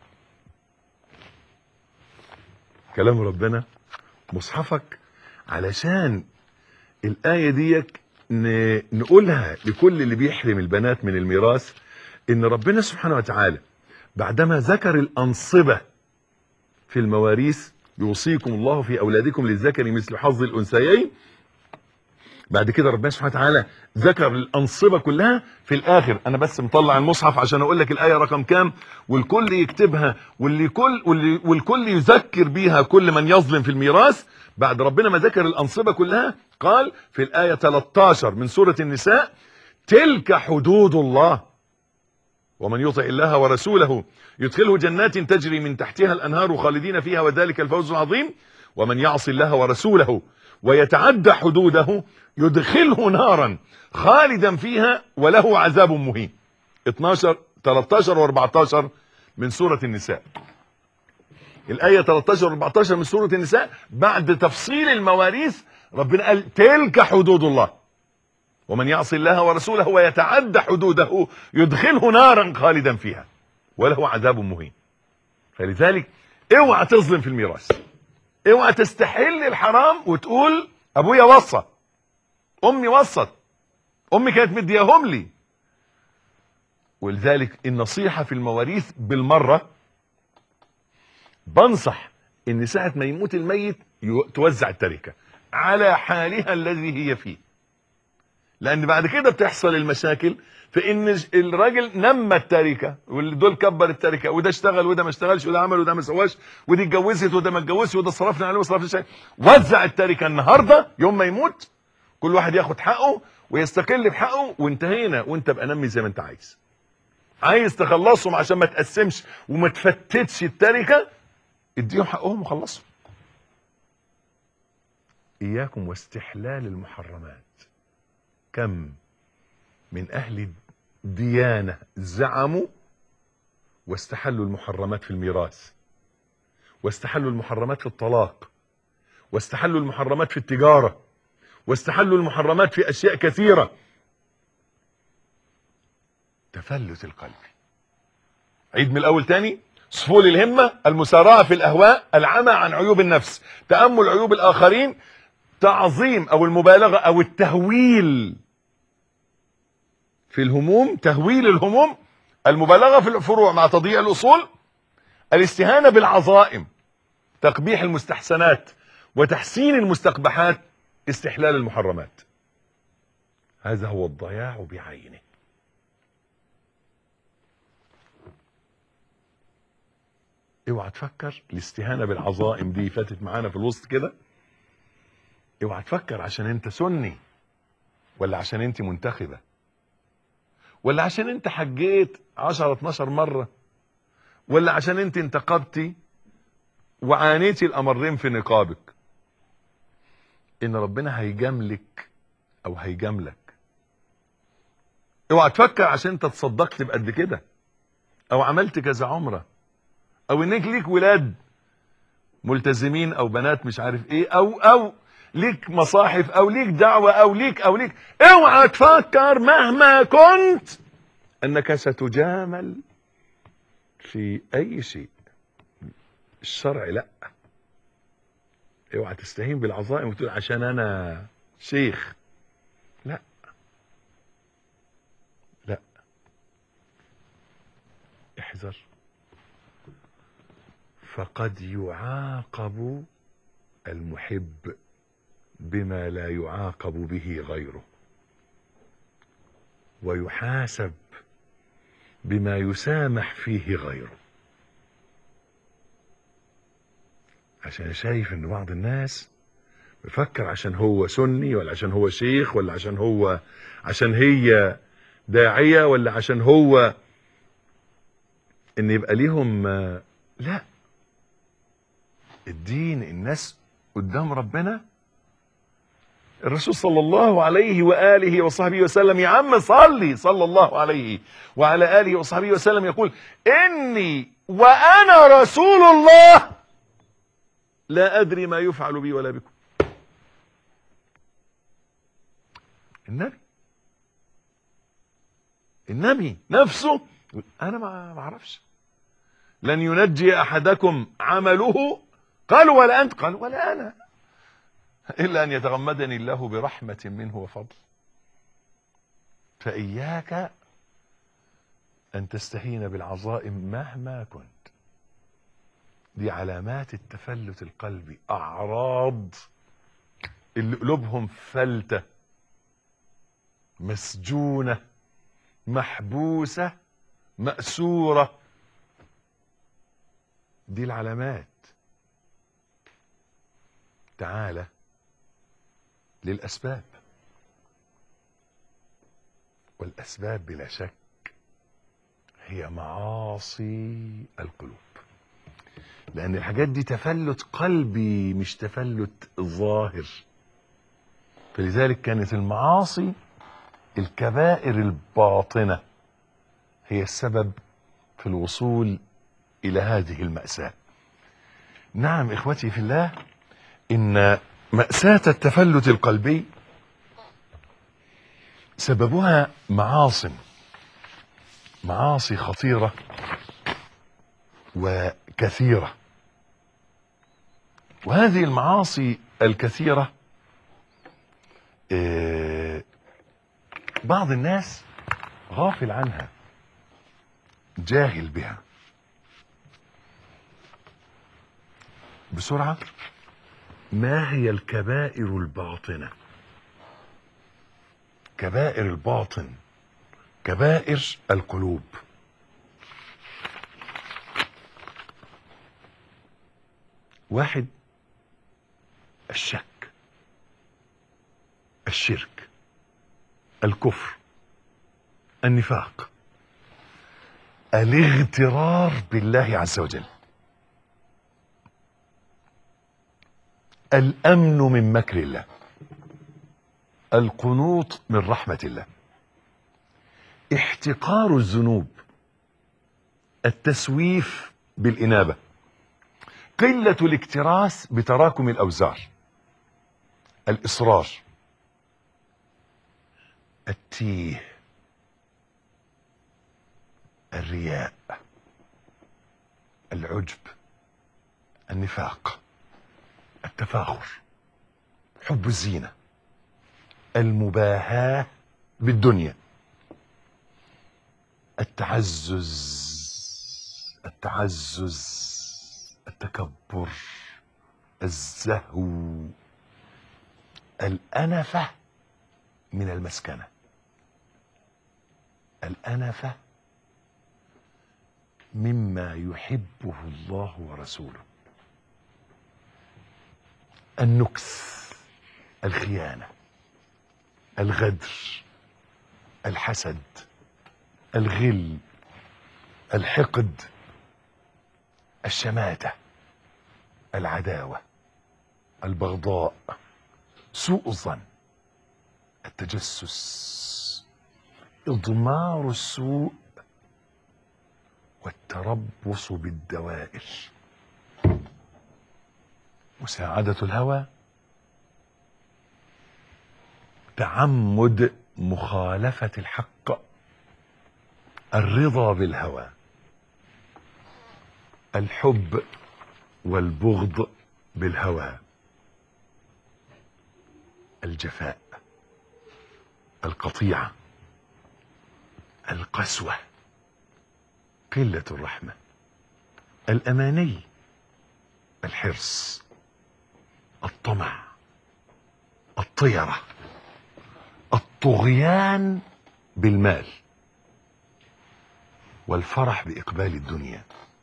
كلام ربنا مصحفك علشان الآية ديك ن- نقولها لكل اللي بيحرم البنات من الميراث إن ربنا سبحانه وتعالى بعدما ذكر الأنصبة في المواريث يوصيكم الله في أولادكم للذكر مثل حظ الأنثيين بعد كده ربنا سبحانه وتعالى ذكر الأنصبة كلها في الآخر أنا بس مطلع المصحف عشان أقول لك الآية رقم كام والكل يكتبها واللي كل واللي والكل يذكر بيها كل من يظلم في الميراث بعد ربنا ما ذكر الأنصبة كلها قال في الآية 13 من سورة النساء تلك حدود الله ومن يطع الله ورسوله يدخله جنات تجري من تحتها الأنهار خالدين فيها وذلك الفوز العظيم ومن يعص الله ورسوله ويتعدى حدوده يدخله نارا خالدا فيها وله عذاب مهين 12 13 و14 من سورة النساء الآية 13 و14 من سورة النساء بعد تفصيل المواريث ربنا قال تلك حدود الله ومن يعص الله ورسوله ويتعدى حدوده يدخله نارا خالدا فيها وله عذاب مهين فلذلك اوعى تظلم في الميراث اوعى تستحل الحرام وتقول ابويا وصى امي وصت امي كانت مدياهم لي ولذلك النصيحة في المواريث بالمرة بنصح ان ساعة ما يموت الميت يو- توزع التركة على حالها الذي هي فيه لان بعد كده بتحصل المشاكل في ان ج- الراجل نمى التركه ودول كبر التركه وده اشتغل وده ما اشتغلش وده عمل وده ما سواش ودي اتجوزت وده ما اتجوزش وده صرفنا عليه وما صرفناش عليه وزع التركه النهارده يوم ما يموت كل واحد ياخد حقه ويستقل بحقه وانتهينا وانت بقى نمي زي ما انت عايز عايز تخلصهم عشان ما تقسمش وما تفتتش التركه اديهم حقهم وخلصهم اياكم واستحلال المحرمات كم من أهل ديانة زعموا واستحلوا المحرمات في الميراث واستحلوا المحرمات في الطلاق واستحلوا المحرمات في التجارة واستحلوا المحرمات في أشياء كثيرة تفلت القلب عيد من الأول تاني سفول الهمة المسارعة في الأهواء العمى عن عيوب النفس تأمل عيوب الآخرين تعظيم أو المبالغة أو التهويل في الهموم تهويل الهموم المبالغة في الفروع مع تضييع الأصول الاستهانة بالعظائم تقبيح المستحسنات وتحسين المستقبحات استحلال المحرمات هذا هو الضياع بعينه اوعى تفكر الاستهانة بالعظائم دي فاتت معانا في الوسط كده اوعى تفكر عشان انت سني ولا عشان انت منتخبه ولا عشان انت حجيت 10 12 مره ولا عشان انت انتقبتي وعانيتي الامرين في نقابك ان ربنا هيجاملك او هيجاملك اوعى تفكر عشان انت تصدقت بقد كده او عملت كذا عمره او انك ليك ولاد ملتزمين او بنات مش عارف ايه او او ليك مصاحف او ليك دعوة او ليك او ليك اوعى تفكر مهما كنت انك ستجامل في اي شيء الشرع لا اوعى تستهين بالعظائم وتقول عشان انا شيخ لا لا احذر فقد يعاقب المحب بما لا يعاقب به غيره ويحاسب بما يسامح فيه غيره عشان شايف ان بعض الناس بيفكر عشان هو سني ولا عشان هو شيخ ولا عشان هو عشان هي داعية ولا عشان هو ان يبقى ليهم آه، لا الدين الناس قدام ربنا الرسول صلى الله عليه وآله وصحبه وسلم يا عم صلي صلى الله عليه وعلى آله وصحبه وسلم يقول إني وأنا رسول الله لا أدري ما يفعل بي ولا بكم النبي النبي نفسه يقول أنا ما ما أعرفش لن ينجي أحدكم عمله قالوا ولا أنت قال ولا أنا إلا أن يتغمدني الله برحمة منه وفضل فإياك أن تستهين بالعظائم مهما كنت دي علامات التفلت القلبي أعراض اللي قلوبهم فلتة مسجونة محبوسة مأسورة دي العلامات تعالى للأسباب والأسباب بلا شك هي معاصي القلوب لأن الحاجات دي تفلت قلبي مش تفلت ظاهر فلذلك كانت المعاصي الكبائر الباطنة هي السبب في الوصول إلى هذه المأساة نعم إخوتي في الله إن مأساة التفلت القلبي سببها معاصي معاصي خطيرة وكثيرة وهذه المعاصي الكثيرة آه، بعض الناس غافل عنها جاهل بها بسرعة ما هي الكبائر الباطنة كبائر الباطن كبائر القلوب واحد الشك الشرك الكفر النفاق الاغترار بالله عز وجل الامن من مكر الله القنوط من رحمه الله احتقار الذنوب التسويف بالانابه قله الاكتراث بتراكم الاوزار الاصرار التيه الرياء العجب النفاق التفاخر حب الزينة المباهاة بالدنيا التعزز التعزز التكبر الزهو الأنفة من المسكنة الأنفة مما يحبه الله ورسوله النكس الخيانة الغدر الحسد الغل الحقد الشماتة العداوة البغضاء سوء الظن التجسس إضمار السوء والتربص بالدوائر مساعدة الهوى تعمد مخالفة الحق الرضا بالهوى الحب والبغض بالهوى الجفاء القطيعة القسوة قلة الرحمة الأماني الحرص الطمع الطيرة الطغيان بالمال والفرح بإقبال الدنيا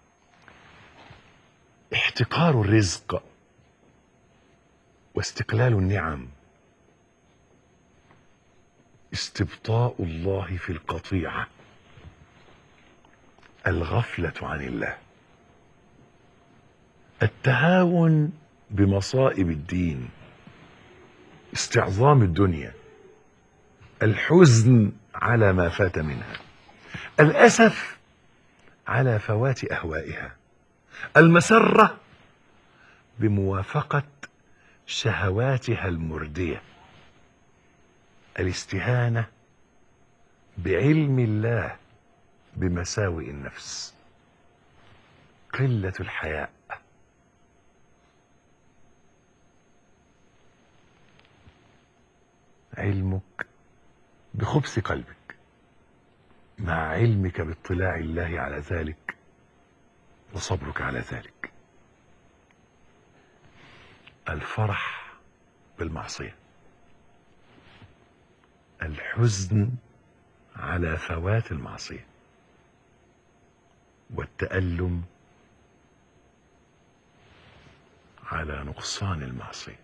احتقار الرزق واستقلال النعم استبطاء الله في القطيعة الغفلة عن الله التهاون بمصائب الدين استعظام الدنيا الحزن على ما فات منها الأسف على فوات أهوائها المسرة بموافقة شهواتها المردية الاستهانة بعلم الله بمساوئ النفس قلة الحياء علمك بخبث قلبك مع علمك باطلاع الله على ذلك وصبرك على ذلك الفرح بالمعصيه الحزن على فوات المعصيه والتالم على نقصان المعصيه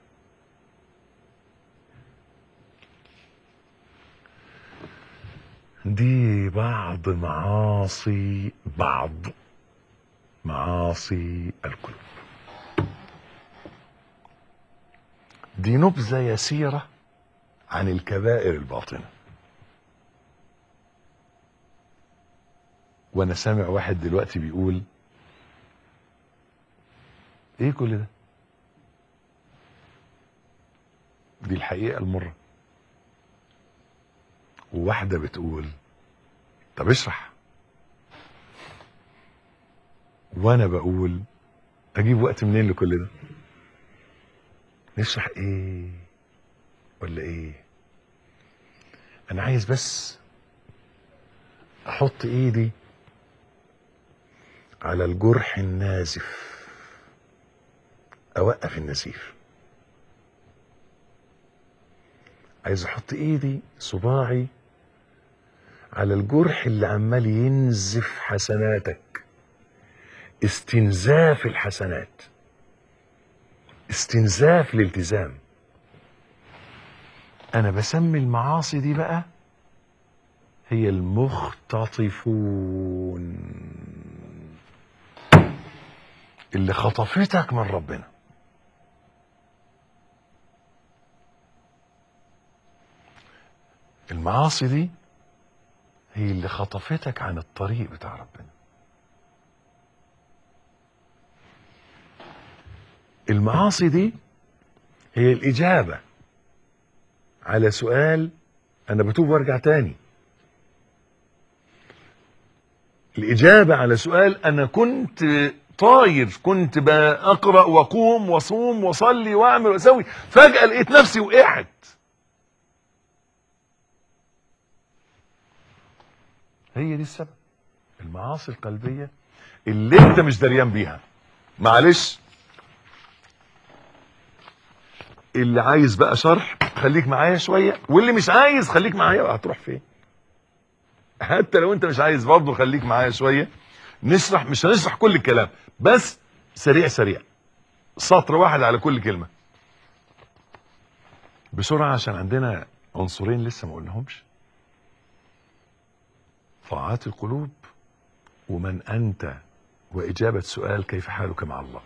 دي بعض معاصي بعض معاصي القلوب دي نبذة يسيرة عن الكبائر الباطنة وانا سامع واحد دلوقتي بيقول ايه كل ده دي الحقيقة المرة وواحدة بتقول طب اشرح وانا بقول اجيب وقت منين لكل ده نشرح ايه ولا ايه انا عايز بس احط ايدي على الجرح النازف اوقف النزيف عايز احط ايدي صباعي على الجرح اللي عمال ينزف حسناتك استنزاف الحسنات استنزاف الالتزام انا بسمي المعاصي دي بقى هي المختطفون اللي خطفتك من ربنا المعاصي دي هي اللي خطفتك عن الطريق بتاع ربنا المعاصي دي هي الإجابة على سؤال أنا بتوب وارجع تاني الإجابة على سؤال أنا كنت طاير كنت بقرأ وأقوم وأصوم وأصلي وأعمل وأسوي فجأة لقيت نفسي وقعت هي دي السبب المعاصي القلبية اللي انت مش دريان بيها معلش اللي عايز بقى شرح خليك معايا شوية واللي مش عايز خليك معايا بقى هتروح فين حتى لو انت مش عايز برضه خليك معايا شوية نشرح مش هنشرح كل الكلام بس سريع سريع سطر واحد على كل كلمة بسرعة عشان عندنا عنصرين لسه ما قلناهمش طاعات القلوب ومن أنت وإجابة سؤال كيف حالك مع الله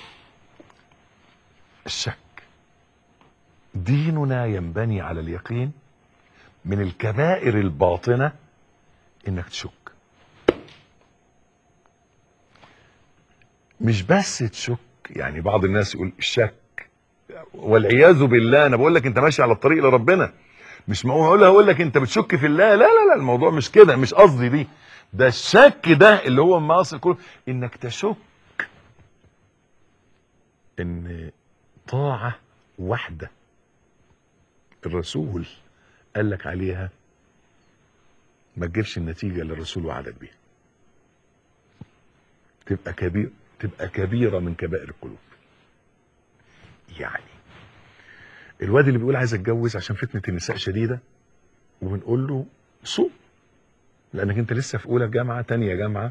الشك ديننا ينبني على اليقين من الكبائر الباطنة انك تشك مش بس تشك يعني بعض الناس يقول الشك والعياذ بالله انا بقول لك انت ماشي على الطريق لربنا مش معقول هقول لك انت بتشك في الله لا لا لا الموضوع مش كده مش قصدي دي ده الشك ده اللي هو معاصي القلوب انك تشك ان طاعة واحدة الرسول قال لك عليها ما تجيبش النتيجة اللي الرسول وعدك بيها تبقى كبير تبقى كبيرة من كبائر القلوب يعني الواد اللي بيقول عايز اتجوز عشان فتنة النساء شديدة وبنقول له صوم لانك انت لسه في اولى جامعة تانية جامعة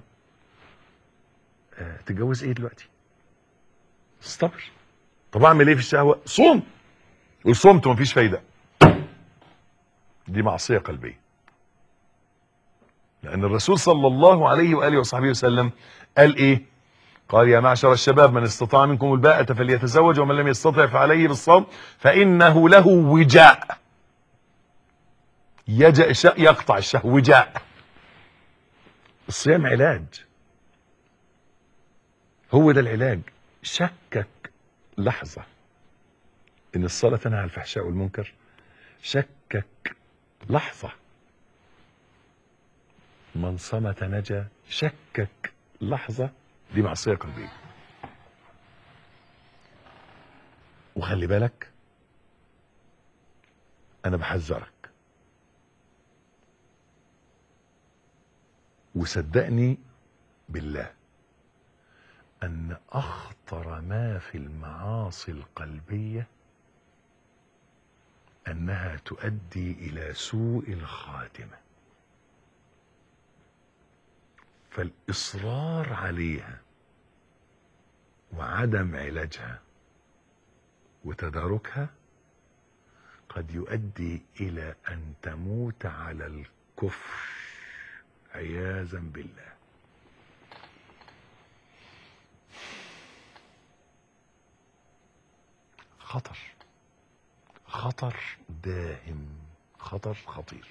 آه تتجوز ايه دلوقتي استبر طب اعمل ايه في الشهوة صوم وصمت ومفيش فايدة دي معصية قلبية لأن الرسول صلى الله عليه وآله وصحبه وسلم قال إيه قال يا معشر الشباب من استطاع منكم الباءة فليتزوج ومن لم يستطع فعليه بالصوم فإنه له وجاء يجأ يقطع الشهوة وجاء الصيام علاج هو ده العلاج شكك لحظة ان الصلاة تنهى عن الفحشاء والمنكر شكك لحظة من صمت نجا شكك لحظة دي معصية قلبية وخلي بالك انا بحذرك وصدقني بالله ان اخطر ما في المعاصي القلبيه انها تؤدي الى سوء الخاتمه فالاصرار عليها وعدم علاجها وتداركها قد يؤدي الى ان تموت على الكفر عياذا بالله خطر خطر داهم خطر خطير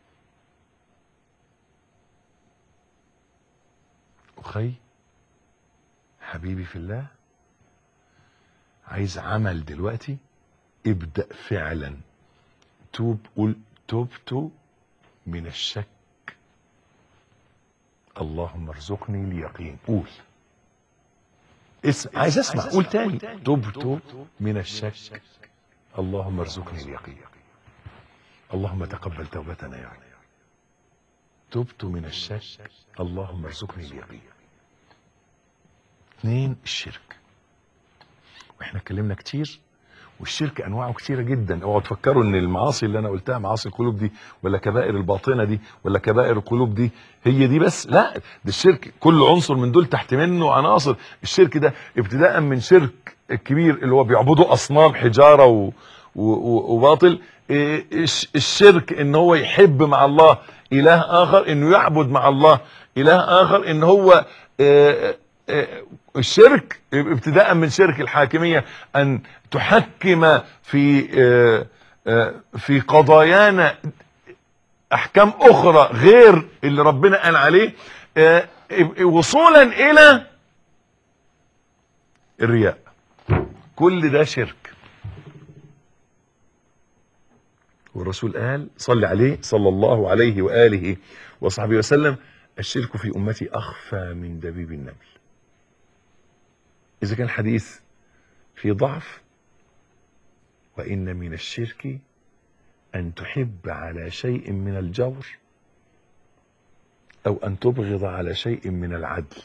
أخي حبيبي في الله عايز عمل دلوقتي ابدأ فعلا توب قول تبت من الشك اللهم ارزقني اليقين قول اسم عايز اسمع قول تاني تبت من الشك اللهم ارزقني اليقين اللهم تقبل توبتنا يا رب تبت من الشك اللهم ارزقني اليقين اثنين الشرك واحنا اتكلمنا كتير والشرك انواعه كتيره جدا اوعوا تفكروا ان المعاصي اللي انا قلتها معاصي القلوب دي ولا كبائر الباطنه دي ولا كبائر القلوب دي هي دي بس لا ده الشرك كل عنصر من دول تحت منه عناصر الشرك ده ابتداء من شرك الكبير اللي هو بيعبدوا اصنام حجاره و و وباطل الشرك ان هو يحب مع الله اله اخر انه يعبد مع الله اله اخر ان هو الشرك ابتداء من شرك الحاكمية ان تحكم في في قضايانا احكام اخرى غير اللي ربنا قال عليه وصولا الى الرياء كل ده شرك والرسول قال صلى عليه صلى الله عليه وآله وصحبه وسلم الشرك في أمتي أخفى من دبيب النمل إذا كان الحديث في ضعف وإن من الشرك أن تحب على شيء من الجور أو أن تبغض على شيء من العدل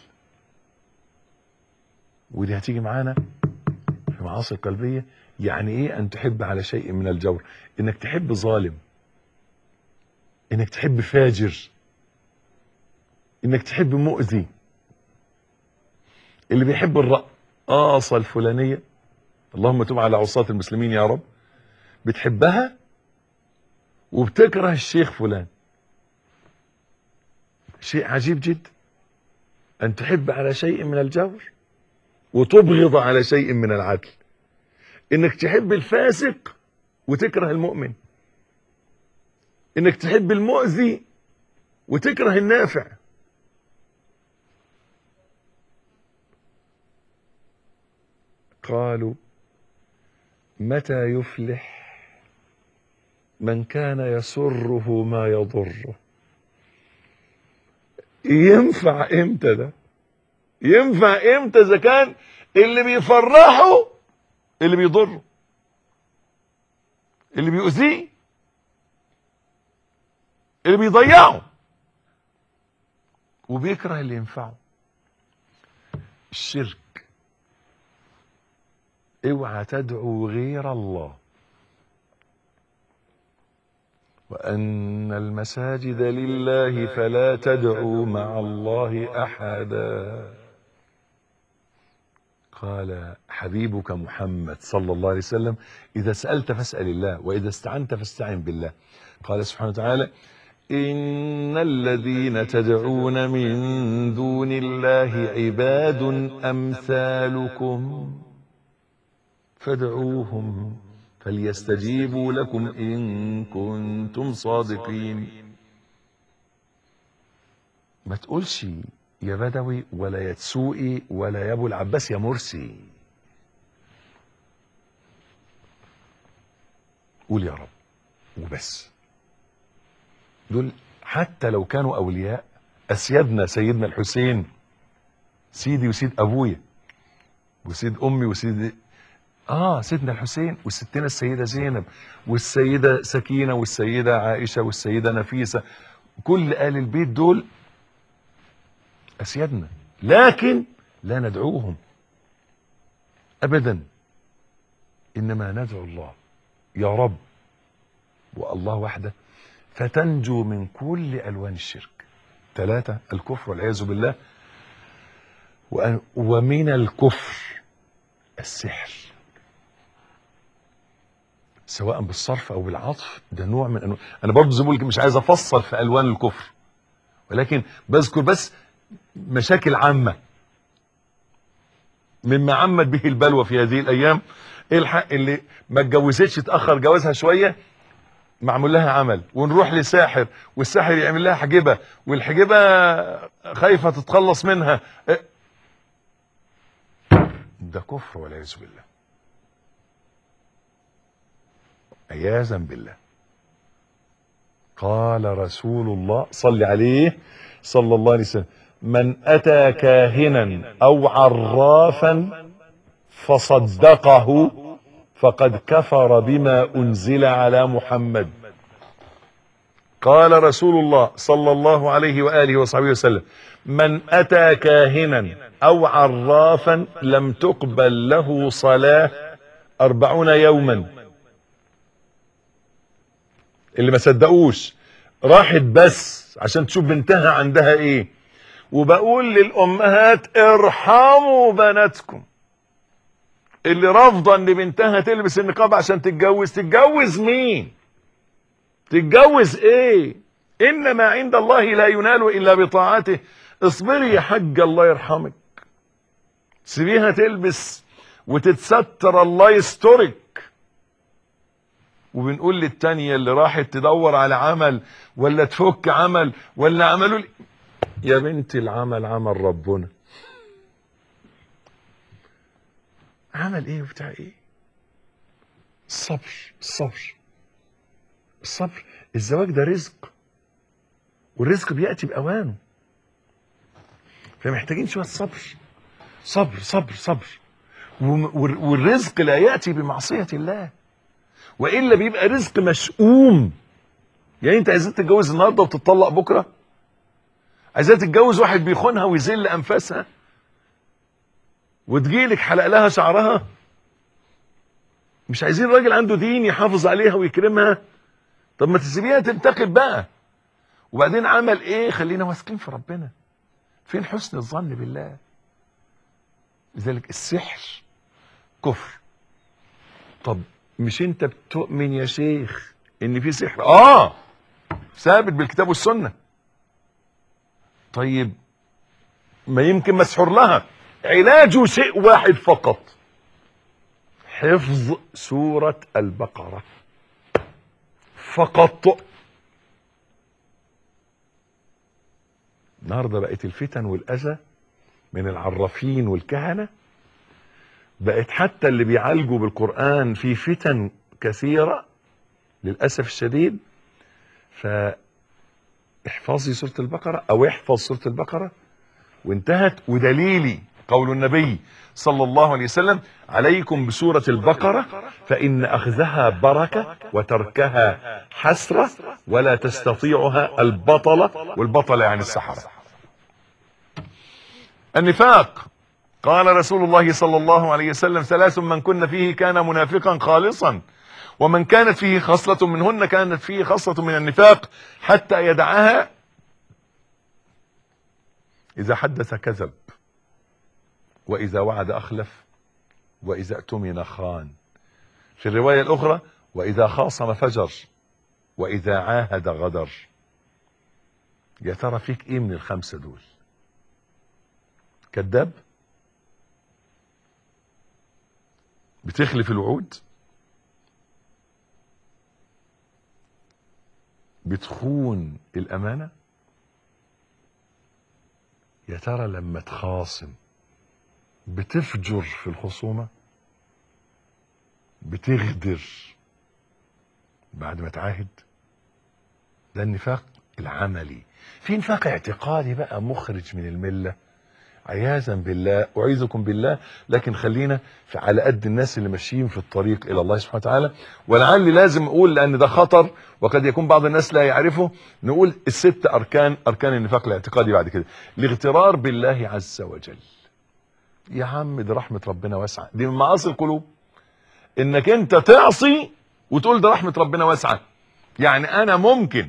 ودي هتيجي معانا في المعاصي القلبية يعني ايه ان تحب على شيء من الجور انك تحب ظالم انك تحب فاجر انك تحب مؤذي اللي بيحب الرقاصة الفلانية اللهم تب على عصاة المسلمين يا رب بتحبها وبتكره الشيخ فلان شيء عجيب جدا ان تحب على شيء من الجور وتبغض على شيء من العدل انك تحب الفاسق وتكره المؤمن انك تحب المؤذي وتكره النافع قالوا متى يفلح من كان يسره ما يضره ينفع امتى ده ينفع امتى اذا كان اللي بيفرحه اللي بيضره اللي بيؤذيه اللي بيضيعه وبيكره اللي ينفعه الشرك اوعى تدعو غير الله وأن المساجد لله فلا تدعوا مع الله أحدا قال حبيبك محمد صلى الله عليه وسلم إذا سألت فاسأل الله وإذا استعنت فاستعن بالله قال سبحانه وتعالى إن الذين تدعون من دون الله عباد أمثالكم فادعوهم فليستجيبوا لكم إن كنتم صادقين ما تقولش يا بدوي ولا يا تسوقي ولا يا ابو العباس يا مرسي قول يا رب وبس دول حتى لو كانوا اولياء اسيادنا سيدنا الحسين سيدي وسيد ابويا وسيد امي وسيد اه سيدنا الحسين وستنا السيده زينب والسيده سكينه والسيده عائشه والسيده نفيسه كل ال البيت دول اسيادنا لكن لا ندعوهم ابدا انما ندعو الله يا رب والله وحده فتنجو من كل الوان الشرك ثلاثة الكفر والعياذ بالله وأن- ومن الكفر السحر سواء بالصرف او بالعطف ده نوع من انواع انا برضه زي ما بقول لك مش عايز افصل في الوان الكفر ولكن بذكر بس مشاكل عامه مما عمت به البلوى في هذه الايام الحق اللي ما اتجوزتش تاخر جوازها شويه معمول لها عمل ونروح لساحر والساحر يعمل لها حجبه والحجبه خايفه تتخلص منها إيه؟ ده كفر والعياذ بالله عياذا بالله قال رسول الله صل عليه صلى الله عليه وسلم من اتى كاهنا او عرافا فصدقه فقد كفر بما انزل على محمد قال رسول الله صلى الله عليه واله وصحبه وسلم من اتى كاهنا او عرافا لم تقبل له صلاه أربعون يوما اللي ما صدقوش راحت بس عشان تشوف بنتها عندها ايه وبقول للامهات ارحموا بناتكم اللي رافضه ان بنتها تلبس النقاب عشان تتجوز تتجوز مين تتجوز ايه انما عند الله لا ينال الا بطاعته اصبري يا حاج الله يرحمك سيبيها تلبس وتتستر الله يسترك وبنقول للتانية اللي راحت تدور على عمل ولا تفك عمل ولا عملوا لي يا بنت العمل عمل ربنا عمل ايه وبتاع ايه الصبر الصبر الصبر الزواج ده رزق والرزق بيأتي بأوانه فمحتاجين شوية صبر صبر صبر صبر وم- وال- والرزق لا يأتي بمعصية الله وإلا بيبقى رزق مشؤوم يعني انت عايزة تتجوز النهاردة وتطلق بكرة عايزة تتجوز واحد بيخونها ويذل أنفاسها وتجيلك حلق لها شعرها مش عايزين راجل عنده دين يحافظ عليها ويكرمها طب ما تسيبيها تنتقد بقى وبعدين عمل ايه خلينا واثقين في ربنا فين حسن الظن بالله لذلك السحر كفر طب مش انت بتؤمن يا شيخ ان في سحر اه ثابت بالكتاب والسنه طيب ما يمكن مسحور لها علاجه شيء واحد فقط حفظ سورة البقرة فقط النهارده بقت الفتن والأذى من العرافين والكهنة بقت حتى اللي بيعالجوا بالقرآن في فتن كثيرة للأسف الشديد فاحفظي سورة البقرة أو احفظ سورة البقرة وانتهت ودليلي قول النبي صلى الله عليه وسلم عليكم بسورة البقرة فإن أخذها بركة وتركها حسرة ولا تستطيعها البطلة والبطلة يعني السحرة النفاق قال رسول الله صلى الله عليه وسلم ثلاث من كن فيه كان منافقا خالصا ومن كانت فيه خصلة منهن كانت فيه خصلة من النفاق حتى يدعها إذا حدث كذب وإذا وعد أخلف وإذا اؤتمن خان في الرواية الأخرى وإذا خاصم فجر واذا عاهد غدر يا ترى فيك ايه من الخمسه دول كذاب بتخلف الوعود بتخون الامانه يا ترى لما تخاصم بتفجر في الخصومه بتغدر بعد ما تعاهد ده النفاق العملي في نفاق اعتقادي بقى مخرج من المله عياذا بالله اعيذكم بالله لكن خلينا في على قد الناس اللي ماشيين في الطريق الى الله سبحانه وتعالى ولعلي لازم اقول لان ده خطر وقد يكون بعض الناس لا يعرفه نقول الست اركان اركان النفاق الاعتقادي بعد كده الاغترار بالله عز وجل يا عم دي رحمه ربنا واسعه دي من معاصي القلوب انك انت تعصي وتقول ده رحمه ربنا واسعه يعني انا ممكن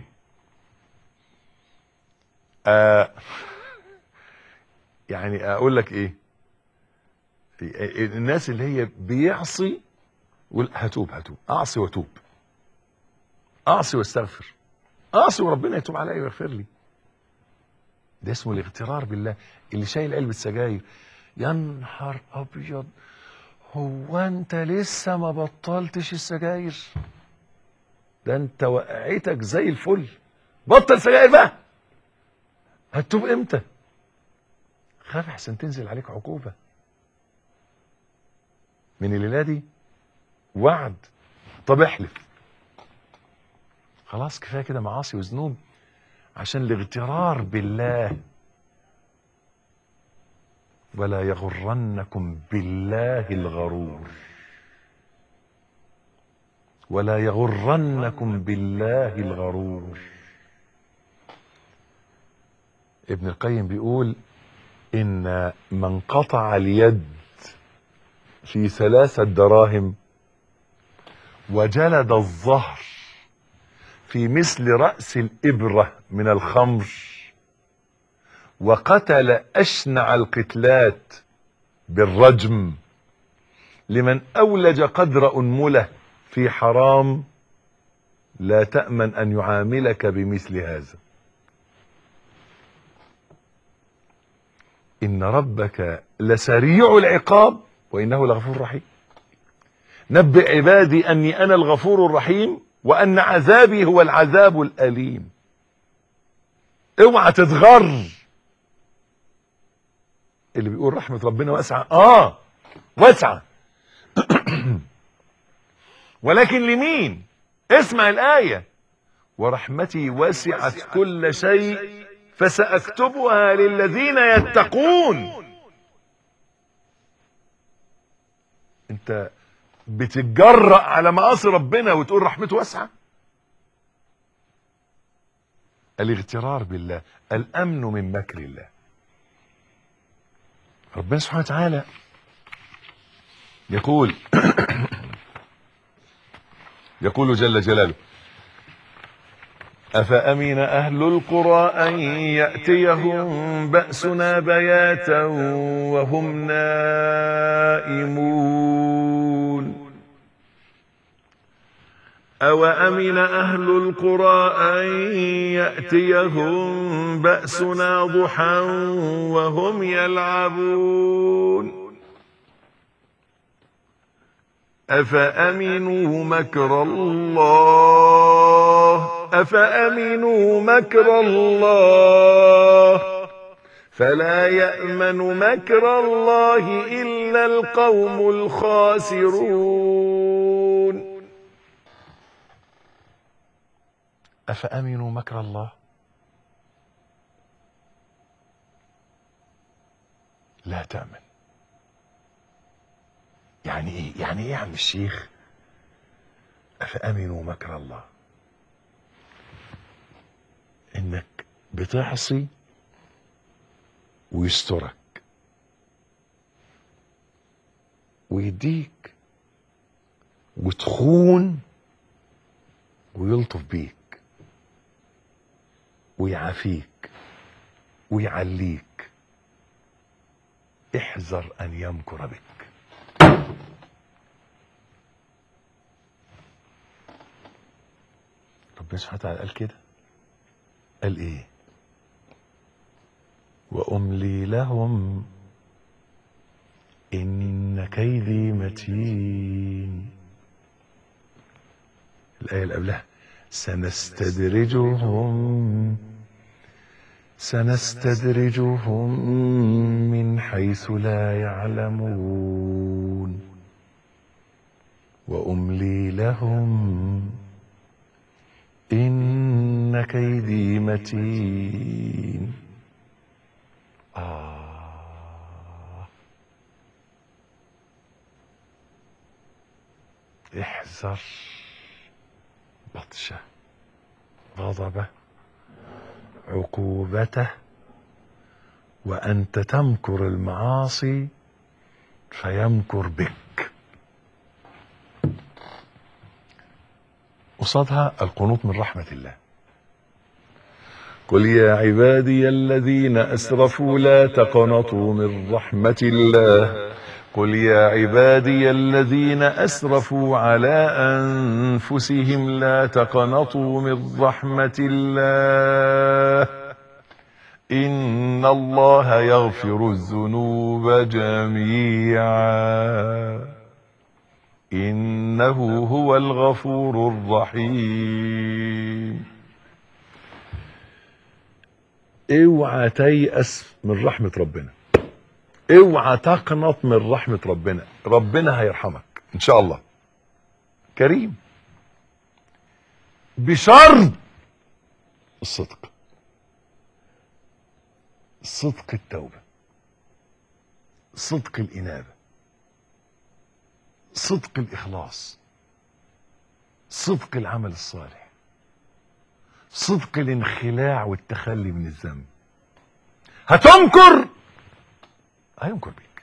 آه يعني اقول لك ايه الناس اللي هي بيعصي يقول هتوب هتوب اعصي واتوب اعصي واستغفر اعصي وربنا يتوب عليا ويغفر لي ده اسمه الاغترار بالله اللي شايل علبه سجاير يا نهار ابيض هو انت لسه ما بطلتش السجاير ده انت وقعتك زي الفل بطل سجاير بقى هتتوب امتى خاف احسن تنزل عليك عقوبه من الليله دي وعد طب احلف خلاص كفايه كده معاصي وذنوب عشان الاغترار بالله ولا يغرنكم بالله الغرور ولا يغرنكم بالله الغرور ابن القيم بيقول ان من قطع اليد في ثلاثة دراهم وجلد الظهر في مثل رأس الإبرة من الخمر وقتل أشنع القتلات بالرجم لمن أولج قدر أنملة في حرام لا تأمن أن يعاملك بمثل هذا إن ربك لسريع العقاب وإنه لغفور رحيم نبئ عبادي أني أنا الغفور الرحيم وأن عذابي هو العذاب الأليم اوعى تتغر اللي بيقول رحمة ربنا واسعة آه واسعة ولكن لمين اسمع الآية ورحمتي وسعت كل شيء فسأكتبها للذين يتقون انت بتتجرأ على معاصي ربنا وتقول رحمته واسعة الاغترار بالله الامن من مكر الله ربنا سبحانه وتعالى يقول يقول جل جلاله أفأمن أهل القرى أن يأتيهم بأسنا بياتا وهم نائمون أوأمن أهل القرى أن يأتيهم بأسنا ضحى وهم يلعبون أفأمنوا مكر الله أفأمنوا مكر الله فلا يأمن مكر الله إلا القوم الخاسرون أفأمنوا مكر الله لا تأمن يعني ايه يعني ايه يا عم الشيخ أفأمنوا مكر الله انك بتعصي ويسترك ويديك وتخون ويلطف بيك ويعافيك ويعليك احذر ان يمكر بك ربنا سبحانه وتعالى قال كده قال ايه واملي لهم ان كيدي متين الايه اللي قبلها سنستدرجهم سنستدرجهم من حيث لا يعلمون واملي لهم ان كيدي متين آه احذر بطشه غضبه عقوبته وانت تمكر المعاصي فيمكر بك قصادها القنوط من رحمه الله قل يا عبادي الذين اسرفوا لا تقنطوا من رحمه الله قل يا عبادي الذين اسرفوا على انفسهم لا تقنطوا من رحمه الله ان الله يغفر الذنوب جميعا انه هو الغفور الرحيم اوعى تيأس من رحمه ربنا اوعى تقنط من رحمة ربنا ربنا هيرحمك ان شاء الله كريم بشرط الصدق صدق التوبة صدق الإنابة صدق الإخلاص صدق العمل الصالح صدق الانخلاع والتخلي من الذنب هتنكر هينكر بك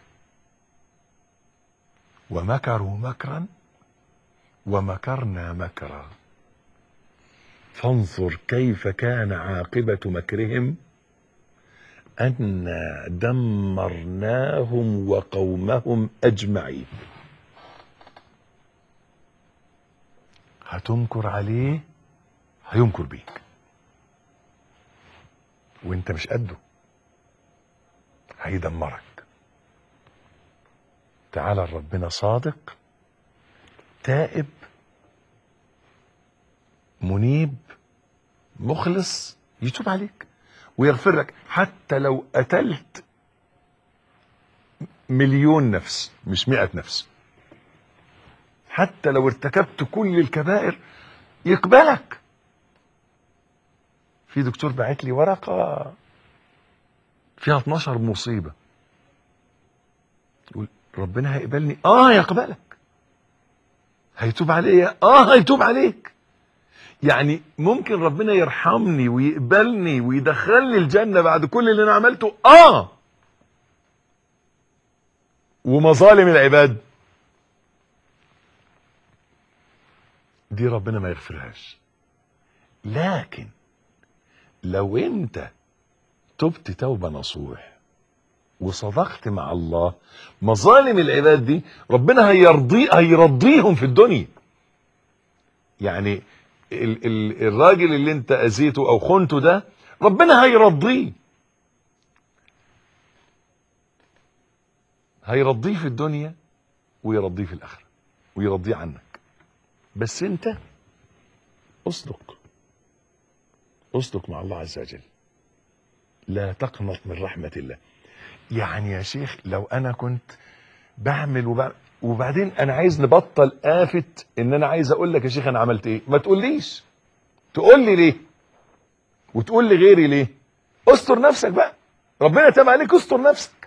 ومكروا مكرا ومكرنا مكرا فانظر كيف كان عاقبة مكرهم أنا دمرناهم وقومهم أجمعين هتنكر عليه هينكر بيك وانت مش قده هيدمرك تعالى ربنا صادق تائب منيب مخلص يتوب عليك ويغفر لك حتى لو قتلت مليون نفس مش مئة نفس حتى لو ارتكبت كل الكبائر يقبلك في دكتور بعت لي ورقة فيها 12 مصيبة يقول ربنا هيقبلني اه يقبلك هيتوب عليا اه هيتوب عليك يعني ممكن ربنا يرحمني ويقبلني ويدخلني الجنة بعد كل اللي انا عملته اه ومظالم العباد دي ربنا ما يغفرهاش لكن لو انت تبت توبة نصوح وصدقت مع الله مظالم العباد دي ربنا هيرضي هيرضيهم في الدنيا يعني ال ال الراجل اللي انت اذيته او خنته ده ربنا هيرضيه هيرضيه في الدنيا ويرضيه في الاخره ويرضيه عنك بس انت اصدق اصدق مع الله عز وجل لا تقنط من رحمة الله يعني يا شيخ لو انا كنت بعمل وبعمل وبعدين انا عايز نبطل آفة ان انا عايز اقول لك يا شيخ انا عملت ايه ما تقوليش تقول لي ليه وتقول لي غيري ليه استر نفسك بقى ربنا تاب عليك استر نفسك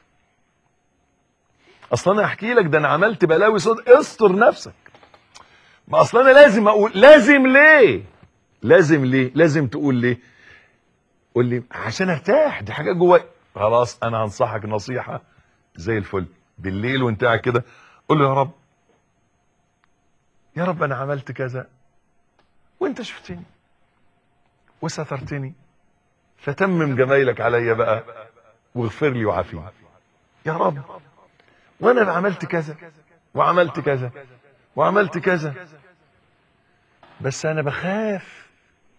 اصلا انا احكي لك ده انا عملت بلاوي صد استر نفسك ما اصلا انا لازم اقول لازم ليه لازم ليه لازم تقول ليه قول لي عشان ارتاح دي حاجه جوايا خلاص انا هنصحك نصيحه زي الفل بالليل وانت قاعد كده قول له يا رب يا رب انا عملت كذا وانت شفتني وسترتني فتمم جمايلك عليا بقى واغفر لي وعافيني يا رب وانا عملت كذا وعملت كذا وعملت كذا بس انا بخاف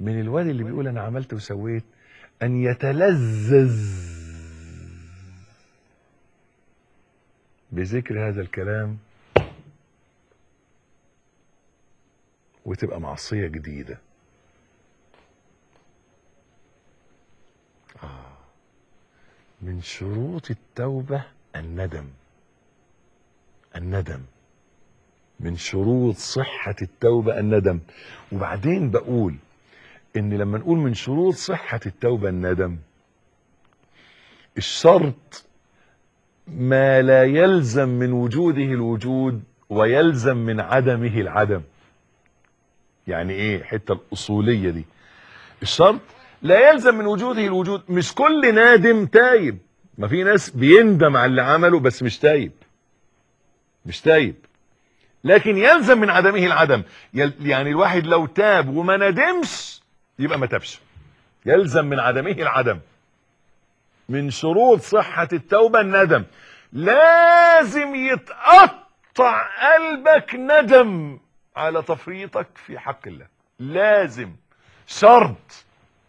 من الواد اللي بيقول انا عملت وسويت ان يتلذذ بذكر هذا الكلام وتبقى معصية جديدة آه. من شروط التوبة الندم الندم من شروط صحة التوبة الندم وبعدين بقول ان لما نقول من شروط صحة التوبة الندم الشرط ما لا يلزم من وجوده الوجود ويلزم من عدمه العدم يعني ايه حتة الاصولية دي الشرط لا يلزم من وجوده الوجود مش كل نادم تايب ما في ناس بيندم على اللي عمله بس مش تايب مش تايب لكن يلزم من عدمه العدم يعني الواحد لو تاب وما ندمش يبقى ما تابش يلزم من عدمه العدم من شروط صحة التوبة الندم لازم يتقطع قلبك ندم على تفريطك في حق الله لازم شرط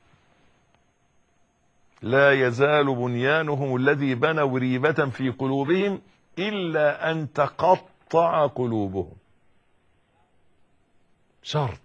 لا يزال بنيانهم الذي بنوا ريبة في قلوبهم إلا أن تقطع قلوبهم شرط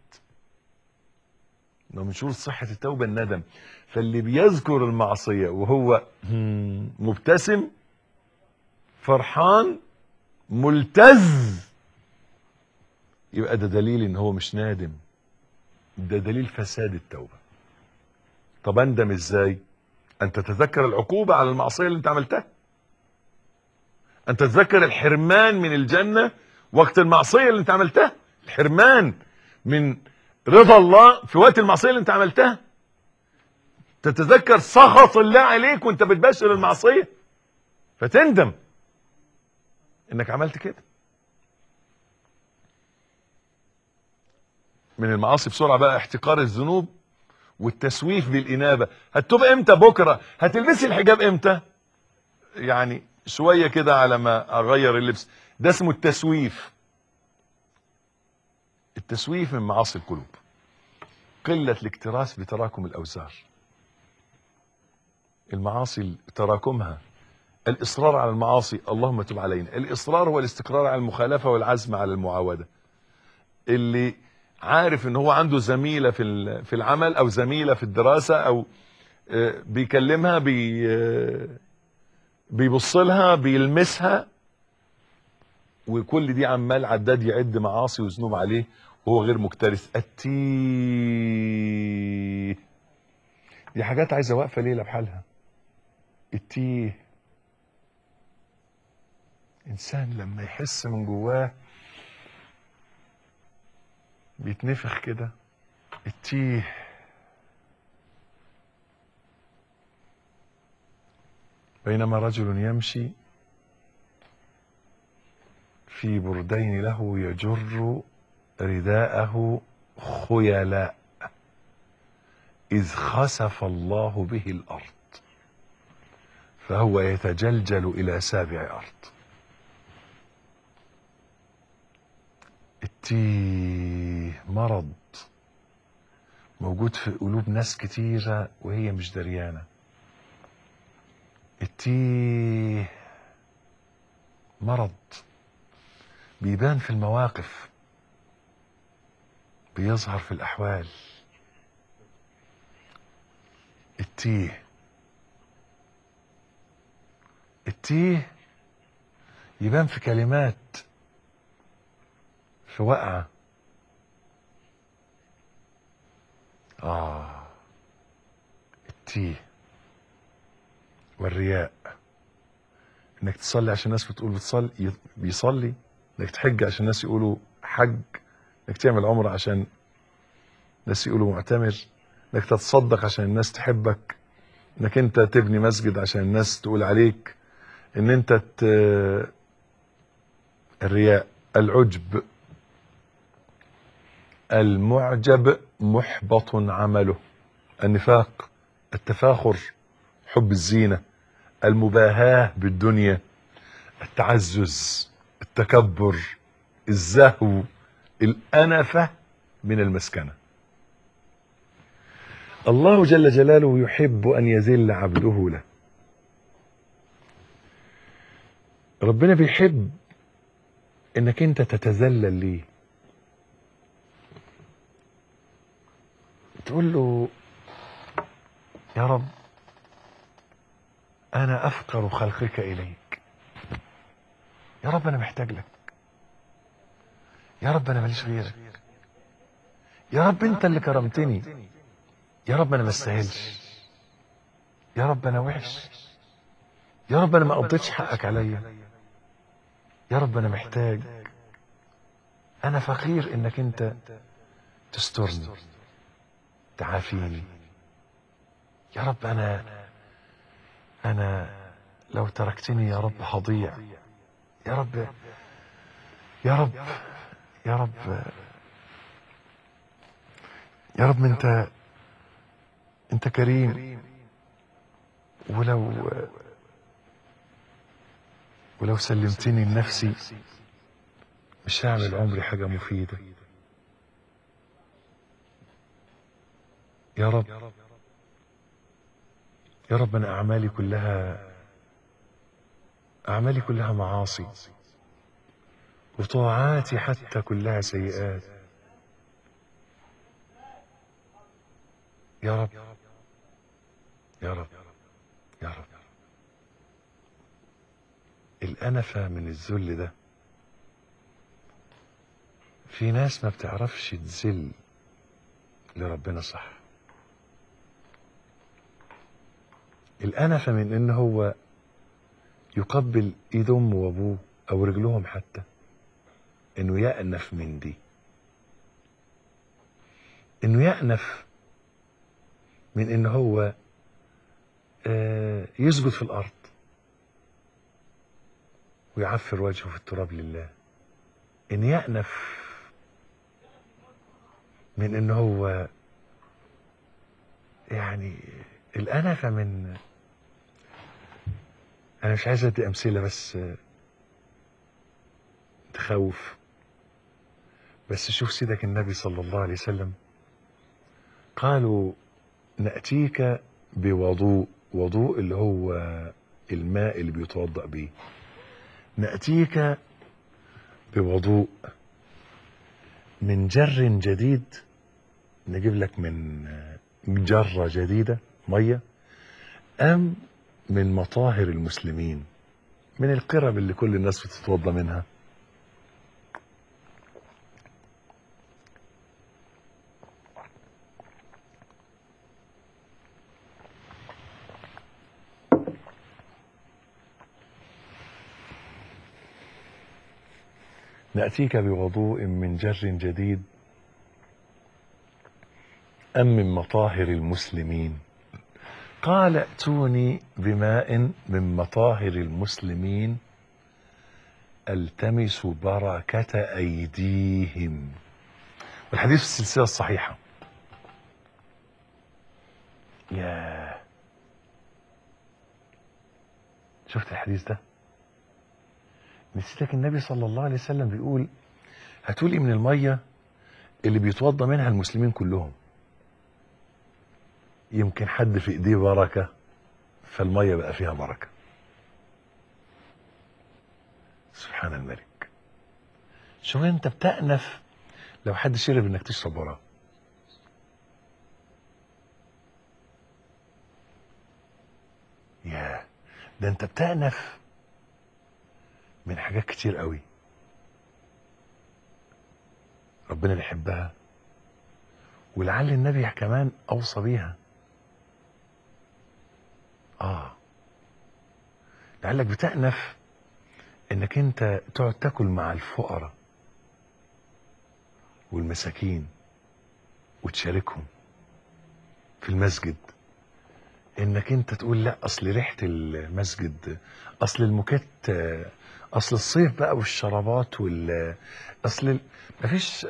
من شروط صحة التوبة الندم فاللي بيذكر المعصية وهو مبتسم فرحان ملتز يبقى ده دليل ان هو مش نادم ده دليل فساد التوبة طب اندم ازاي ان تتذكر العقوبة على المعصية اللي انت عملتها ان تتذكر الحرمان من الجنة وقت المعصية اللي انت عملتها الحرمان من رضا الله في وقت المعصية اللي انت عملتها تتذكر سخط الله عليك وانت بتبشر المعصية فتندم انك عملت كده من المعاصي بسرعة بقى احتقار الذنوب والتسويف بالإنابة هتتوب امتى بكرة هتلبسي الحجاب امتى يعني شوية كده على ما اغير اللبس ده اسمه التسويف التسويف من معاصي القلوب قلة الاكتراث بتراكم الأوزار المعاصي تراكمها الإصرار على المعاصي اللهم تب علينا الإصرار هو الاستقرار على المخالفة والعزم على المعاودة اللي عارف ان هو عنده زميلة في في العمل او زميلة في الدراسة او بيكلمها بي بيبص لها بيلمسها وكل دي عمال عداد يعد معاصي وذنوب عليه وهو غير مكترث التيه دي حاجات عايزه واقفه ليله بحالها التيه انسان لما يحس من جواه بيتنفخ كده التيه بينما رجل يمشي في بردين له يجر رداءه خيلاء إذ خسف الله به الأرض فهو يتجلجل إلى سابع أرض التيه مرض موجود في قلوب ناس كتيرة وهي مش دريانة التيه مرض بيبان في المواقف بيظهر في الأحوال التيه التيه يبان في كلمات في وقعة آه التيه والرياء انك تصلي عشان الناس بتقول بتصلي بيصلي انك تحج عشان الناس يقولوا حج انك تعمل عمره عشان الناس يقولوا معتمر انك تتصدق عشان الناس تحبك انك انت تبني مسجد عشان الناس تقول عليك ان انت ت... الرياء العجب المعجب محبط عمله النفاق التفاخر حب الزينة المباهاة بالدنيا التعزز التكبر الزهو الأنفة من المسكنة الله جل جلاله يحب أن يذل عبده له ربنا بيحب انك انت تتذلل ليه تقول له يا رب انا افقر خلقك اليك يا رب انا محتاج لك يا رب انا ماليش غيرك يا رب انت اللي كرمتني يا رب انا ما استاهلش يا رب انا وحش يا رب انا ما قضيتش حقك عليا يا رب انا محتاج انا فقير انك انت تسترني تعافيني يا رب انا انا لو تركتني يا رب هضيع يا رب يا رب يا رب يا رب انت انت كريم ولو ولو سلمتني لنفسي مش هعمل عمري حاجة مفيدة يا رب يا رب أنا أعمالي كلها أعمالي كلها معاصي وطاعاتي حتى كلها سيئات يا رب يا رب يا رب الأنفة من الذل ده في ناس ما بتعرفش تذل لربنا صح الأنفة من إن هو يقبل إيد أمه وأبوه أو رجلهم حتى إنه يأنف من دي إنه يأنف من إن هو آه يسجد في الأرض ويعفر وجهه في التراب لله إن يأنف من إن هو يعني الأنفة من أنا مش عايز أدي أمثلة بس تخوف بس شوف سيدك النبي صلى الله عليه وسلم قالوا نأتيك بوضوء وضوء اللي هو الماء اللي بيتوضأ به نأتيك بوضوء من جر جديد نجيب لك من جرة جديدة مية أم من مطاهر المسلمين من القرب اللي كل الناس بتتوضى منها نأتيك بوضوء من جر جديد أم من مطاهر المسلمين قال ائتوني بماء من مطاهر المسلمين التمس بركة أيديهم والحديث في السلسلة الصحيحة يا شفت الحديث ده نسيتك النبي صلى الله عليه وسلم بيقول هاتولي من المية اللي بيتوضى منها المسلمين كلهم يمكن حد في ايديه بركة فالمية بقى فيها بركة سبحان الملك شوف انت بتأنف لو حد شرب انك تشرب وراه ياه ده انت بتأنف من حاجات كتير قوي ربنا بيحبها ولعل النبي كمان اوصى بيها اه لعلك بتأنف انك انت تقعد تاكل مع الفقراء والمساكين وتشاركهم في المسجد انك انت تقول لا اصل ريحه المسجد اصل الموكيت اصل الصيف بقى والشرابات وال اصل ال... مفيش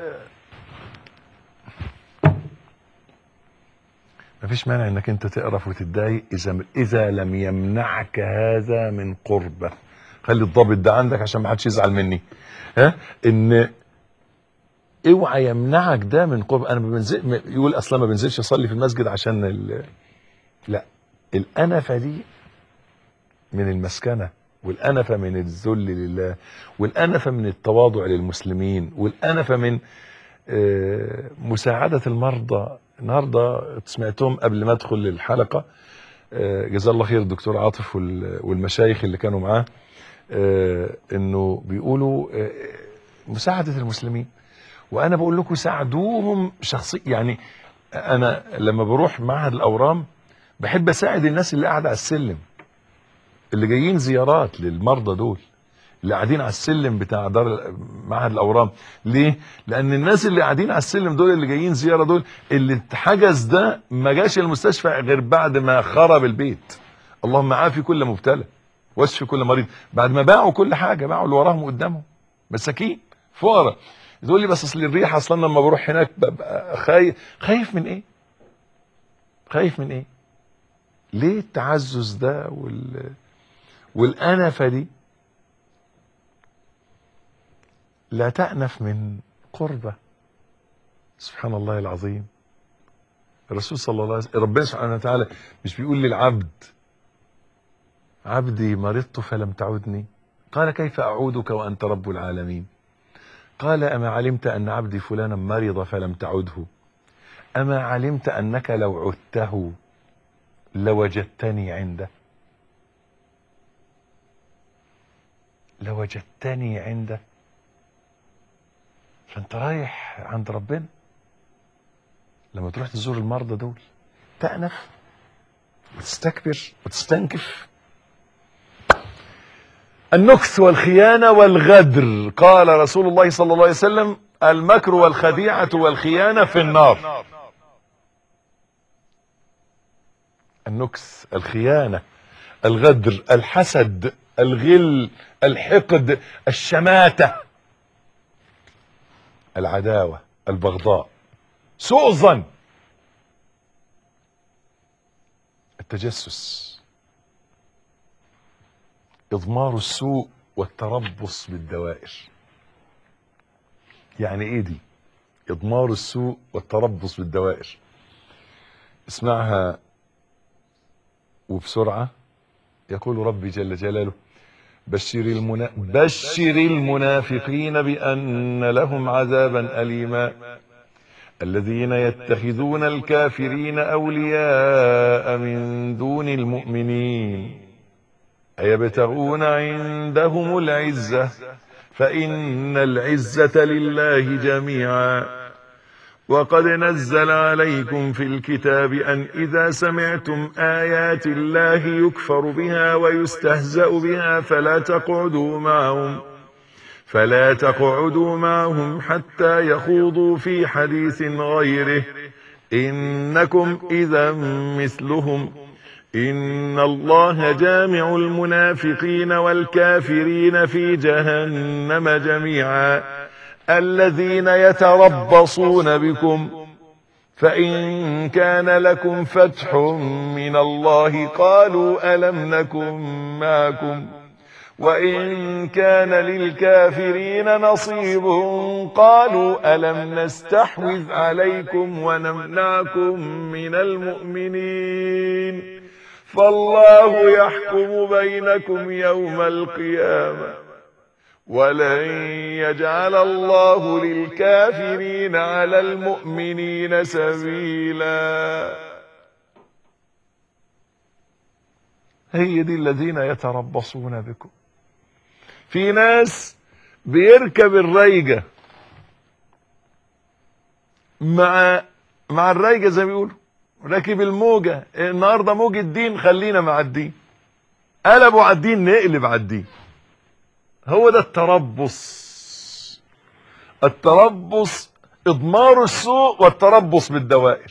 مفيش مانع انك انت تقرف وتتضايق اذا اذا لم يمنعك هذا من قربه خلي الضابط ده عندك عشان ما حدش يزعل مني ها ان اوعى يمنعك ده من قرب انا ما بنزل م- يقول اصلا ما بنزلش اصلي في المسجد عشان ال... لا الانفه دي من المسكنه والانفه من الذل لله والانفه من التواضع للمسلمين والانفه من آه، مساعده المرضى النهارده سمعتهم قبل ما ادخل الحلقه آه، جزاه الله خير الدكتور عاطف وال- والمشايخ اللي كانوا معاه آه، انه بيقولوا آه، مساعده المسلمين وانا بقول لكم ساعدوهم شخصيا يعني انا لما بروح معهد الاورام بحب اساعد الناس اللي قاعده على السلم اللي جايين زيارات للمرضى دول اللي قاعدين على السلم بتاع دار معهد الاورام ليه لان الناس اللي قاعدين على السلم دول اللي جايين زياره دول اللي اتحجز ده ما جاش المستشفى غير بعد ما خرب البيت اللهم عافي كل مبتلى واشفي كل مريض بعد ما باعوا كل حاجه باعوا اللي وراهم وقدامهم مساكين فقراء تقول لي بس اصل الريح اصلا لما بروح هناك ببقى خايف خايف من ايه خايف من ايه ليه التعزز ده وال والانفه دي لا تأنف من قربة سبحان الله العظيم الرسول صلى الله عليه وسلم ربنا سبحانه وتعالى مش بيقول للعبد عبدي مرضت فلم تعدني قال كيف أعودك وأنت رب العالمين قال أما علمت أن عبدي فلانا مرض فلم تعده أما علمت أنك لو عدته لوجدتني عنده لوجدتني عنده فانت رايح عند ربنا لما تروح تزور المرضى دول تأنف وتستكبر وتستنكف النكث والخيانة والغدر قال رسول الله صلى الله عليه وسلم المكر والخديعة والخيانة في النار النكث الخيانة الغدر الحسد الغل الحقد الشماتة العداوة البغضاء سوء الظن التجسس إضمار السوء والتربص بالدوائر يعني ايه دي إضمار السوء والتربص بالدوائر اسمعها وبسرعة يقول ربي جل جلاله بشر المنا... بشر المنافقين بأن لهم عذابا أليما الذين يتخذون الكافرين أولياء من دون المؤمنين أيبتغون عندهم العزة فإن العزة لله جميعا وقد نزل عليكم في الكتاب أن إذا سمعتم آيات الله يكفر بها ويستهزأ بها فلا تقعدوا معهم فلا تقعدوا معهم حتى يخوضوا في حديث غيره إنكم إذا مثلهم إن الله جامع المنافقين والكافرين في جهنم جميعا الذين يتربصون بكم فإن كان لكم فتح من الله قالوا ألم نكن معكم وإن كان للكافرين نصيب قالوا ألم نستحوذ عليكم ونمنعكم من المؤمنين فالله يحكم بينكم يوم القيامة ولن يجعل الله للكافرين على المؤمنين سبيلا هي دي الذين يتربصون بكم في ناس بيركب الريجة مع مع الريجة زي ما بيقولوا راكب الموجة النهاردة موجة الدين خلينا مع الدين قلبوا على الدين نقلب على الدين هو ده التربص التربص اضمار السوء والتربص بالدوائر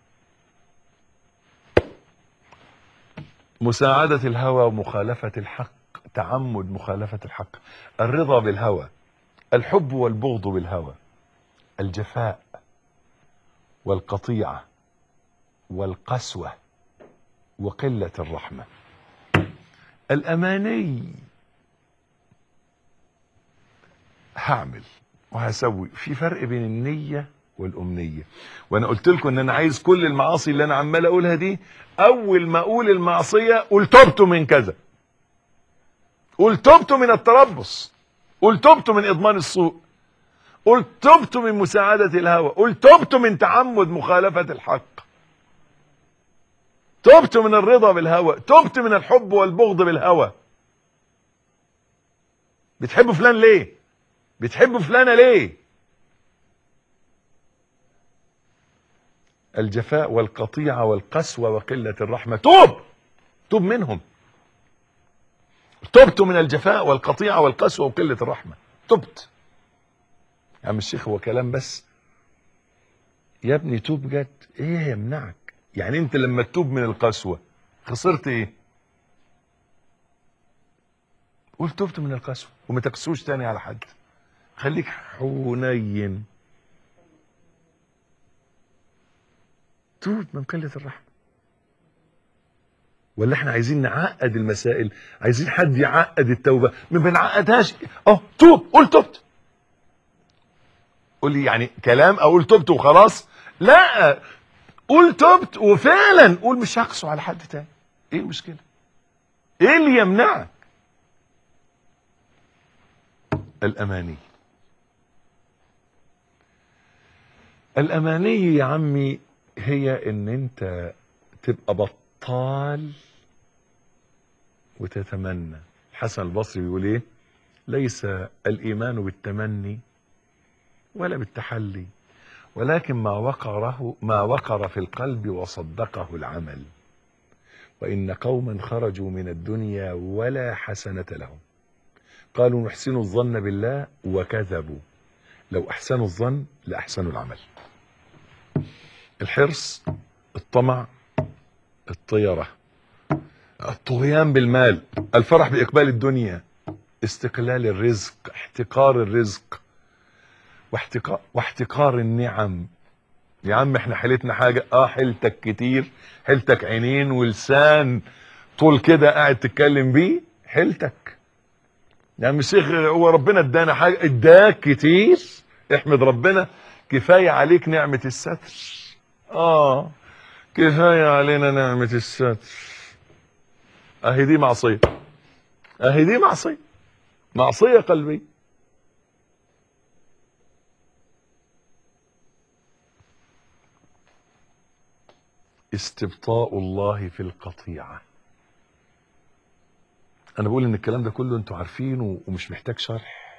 مساعدة الهوى ومخالفة الحق تعمد مخالفة الحق الرضا بالهوى الحب والبغض بالهوى الجفاء والقطيعة والقسوة وقلة الرحمة الأماني هعمل وهسوي في فرق بين النية والأمنية وأنا قلت لكم إن أنا عايز كل المعاصي اللي أنا عمال أقولها دي أول ما أقول المعصية قل تبت من كذا قل تبت من التربص قل تبت من إضمان السوء قل تبت من مساعدة الهوى قل تبت من تعمد مخالفة الحق تبت من الرضا بالهوى تبت من الحب والبغض بالهوى بتحب فلان ليه بتحب فلانة ليه الجفاء والقطيعة والقسوة وقلة الرحمة توب توب منهم تبت من الجفاء والقطيعة والقسوة وقلة الرحمة تبت يا عم الشيخ هو كلام بس يا ابني توب جد ايه يمنعك يعني انت لما تتوب من القسوة خسرت ايه قول تبت من القسوة وما تقسوش تاني على حد خليك حنين توب من قلة الرحمة ولا احنا عايزين نعقد المسائل عايزين حد يعقد التوبة ما بنعقدهاش اه توب قول تبت قول لي يعني كلام اقول تبت وخلاص لا قول تبت وفعلا قول مش هقسو على حد تاني ايه المشكلة ايه اللي يمنعك الاماني الاماني يا عمي هي ان انت تبقى بطال وتتمنى الحسن البصري بيقول ايه ليس الايمان بالتمني ولا بالتحلي ولكن ما وقره ما وقر في القلب وصدقه العمل وان قوما خرجوا من الدنيا ولا حسنه لهم قالوا نحسن الظن بالله وكذبوا لو احسنوا الظن لاحسنوا العمل الحرص الطمع الطيرة الطغيان بالمال الفرح بإقبال الدنيا استقلال الرزق احتقار الرزق واحتقار, واحتقار النعم يا عم احنا حيلتنا حاجة اه حيلتك كتير حيلتك عينين ولسان طول كده قاعد تتكلم بيه حيلتك يا عم الشيخ هو ربنا ادانا حاجة اداك كتير احمد ربنا كفاية عليك نعمة الستر اه كفاية علينا نعمة الستر اهي دي معصية اهي دي معصية معصية قلبية استبطاء الله في القطيعة انا بقول ان الكلام ده كله انتوا عارفينه ومش محتاج شرح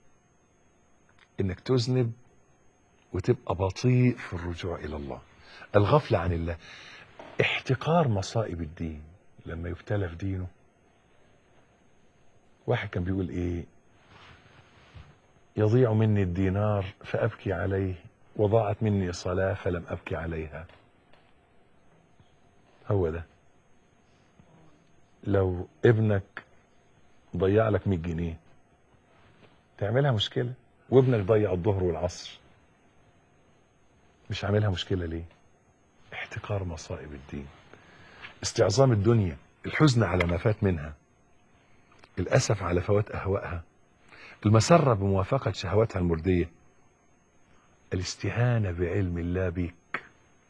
انك تذنب وتبقى بطيء في الرجوع الى الله الغفلة عن الله احتقار مصائب الدين لما يبتلى في دينه واحد كان بيقول ايه يضيع مني الدينار فأبكي عليه وضاعت مني صلاة فلم أبكي عليها هو ده لو ابنك ضيع لك 100 جنيه تعملها مشكلة وابنك ضيع الظهر والعصر مش عاملها مشكلة ليه احتقار مصائب الدين استعظام الدنيا الحزن على ما فات منها الأسف على فوات أهوائها المسرة بموافقة شهواتها المردية الاستهانة بعلم الله بيك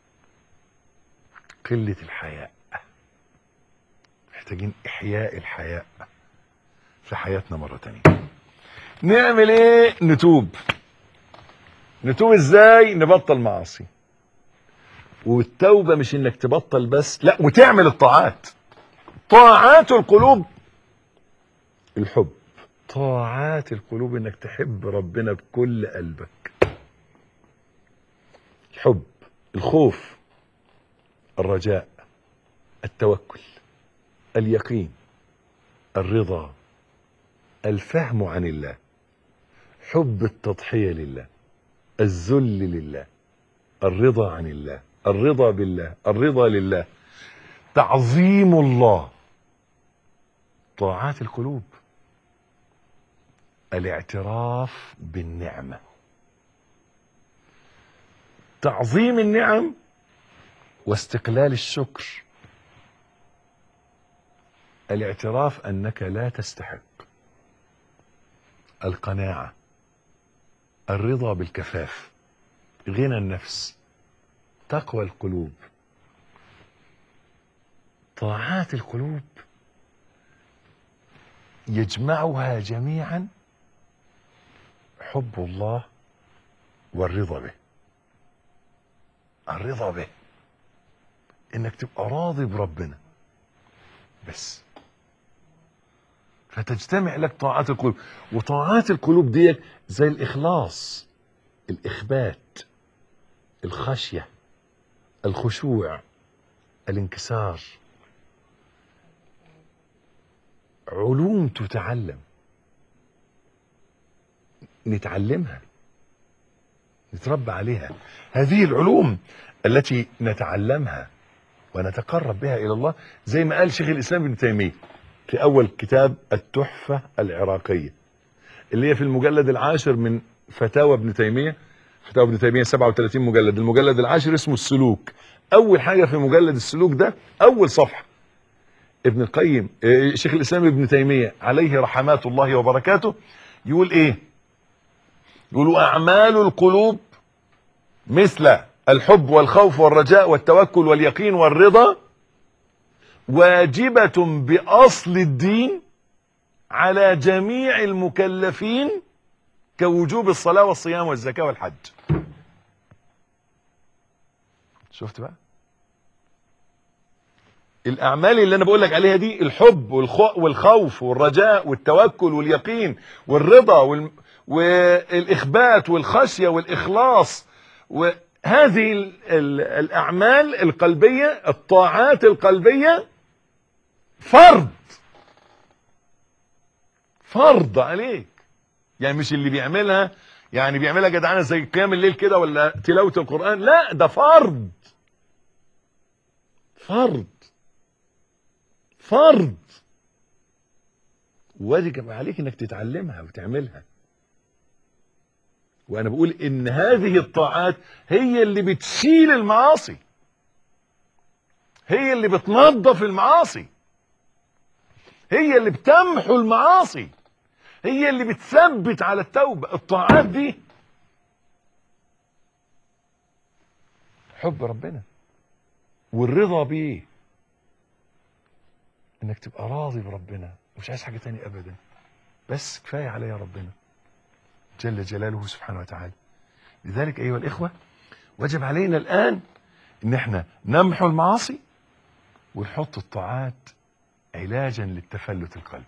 قلة الحياء محتاجين إحياء الحياء في حياتنا مرة تانية نعمل ايه نتوب نتوب ازاي نبطل معاصي والتوبة مش انك تبطل بس لا وتعمل الطاعات طاعات القلوب الحب طاعات القلوب انك تحب ربنا بكل قلبك الحب الخوف الرجاء التوكل اليقين الرضا الفهم عن الله حب التضحية لله الذل لله الرضا عن الله الرضا بالله الرضا لله تعظيم الله طاعات القلوب الاعتراف بالنعمة تعظيم النعم واستقلال الشكر الاعتراف انك لا تستحق القناعة الرضا بالكفاف غنى النفس تقوى القلوب طاعات القلوب يجمعها جميعا حب الله والرضا به الرضا به انك تبقى راضي بربنا بس فتجتمع لك طاعات القلوب وطاعات القلوب دي زي الاخلاص الاخبات الخشيه الخشوع الانكسار علوم تتعلم نتعلمها نتربى عليها هذه العلوم التي نتعلمها ونتقرب بها الى الله زي ما قال شيخ الاسلام ابن تيميه في اول كتاب التحفه العراقيه اللي هي في المجلد العاشر من فتاوى ابن تيميه فتاوى ابن تيميه 37 مجلد المجلد العاشر اسمه السلوك اول حاجه في مجلد السلوك ده اول صفحه ابن القيم آه، شيخ الاسلام ابن تيميه عليه رحمات الله وبركاته يقول ايه يقول اعمال القلوب مثل الحب والخوف والرجاء والتوكل واليقين والرضا واجبة بأصل الدين على جميع المكلفين كوجوب الصلاة والصيام والزكاة والحج شفت بقى الأعمال اللي أنا بقول لك عليها دي الحب والخو- والخوف والرجاء والتوكل واليقين والرضا وال... والإخبات والخشية والإخلاص وهذه ال... ال... الأعمال القلبية الطاعات القلبية فرض فرض عليك يعني مش اللي بيعملها يعني بيعملها جدعانه زي قيام الليل كده ولا تلاوه القران لا ده فرض فرض فرض واجب عليك انك تتعلمها وتعملها وانا بقول ان هذه الطاعات هي اللي بتشيل المعاصي هي اللي بتنظف المعاصي هي اللي بتمحو المعاصي هي اللي بتثبت على التوبة الطاعات دي حب ربنا والرضا بيه انك تبقى راضي بربنا مش عايز حاجة تاني ابدا بس كفاية عليا ربنا جل جلاله سبحانه وتعالى لذلك ايها الاخوة وجب علينا الان ان احنا نمحو المعاصي ونحط الطاعات علاجا للتفلت القلبي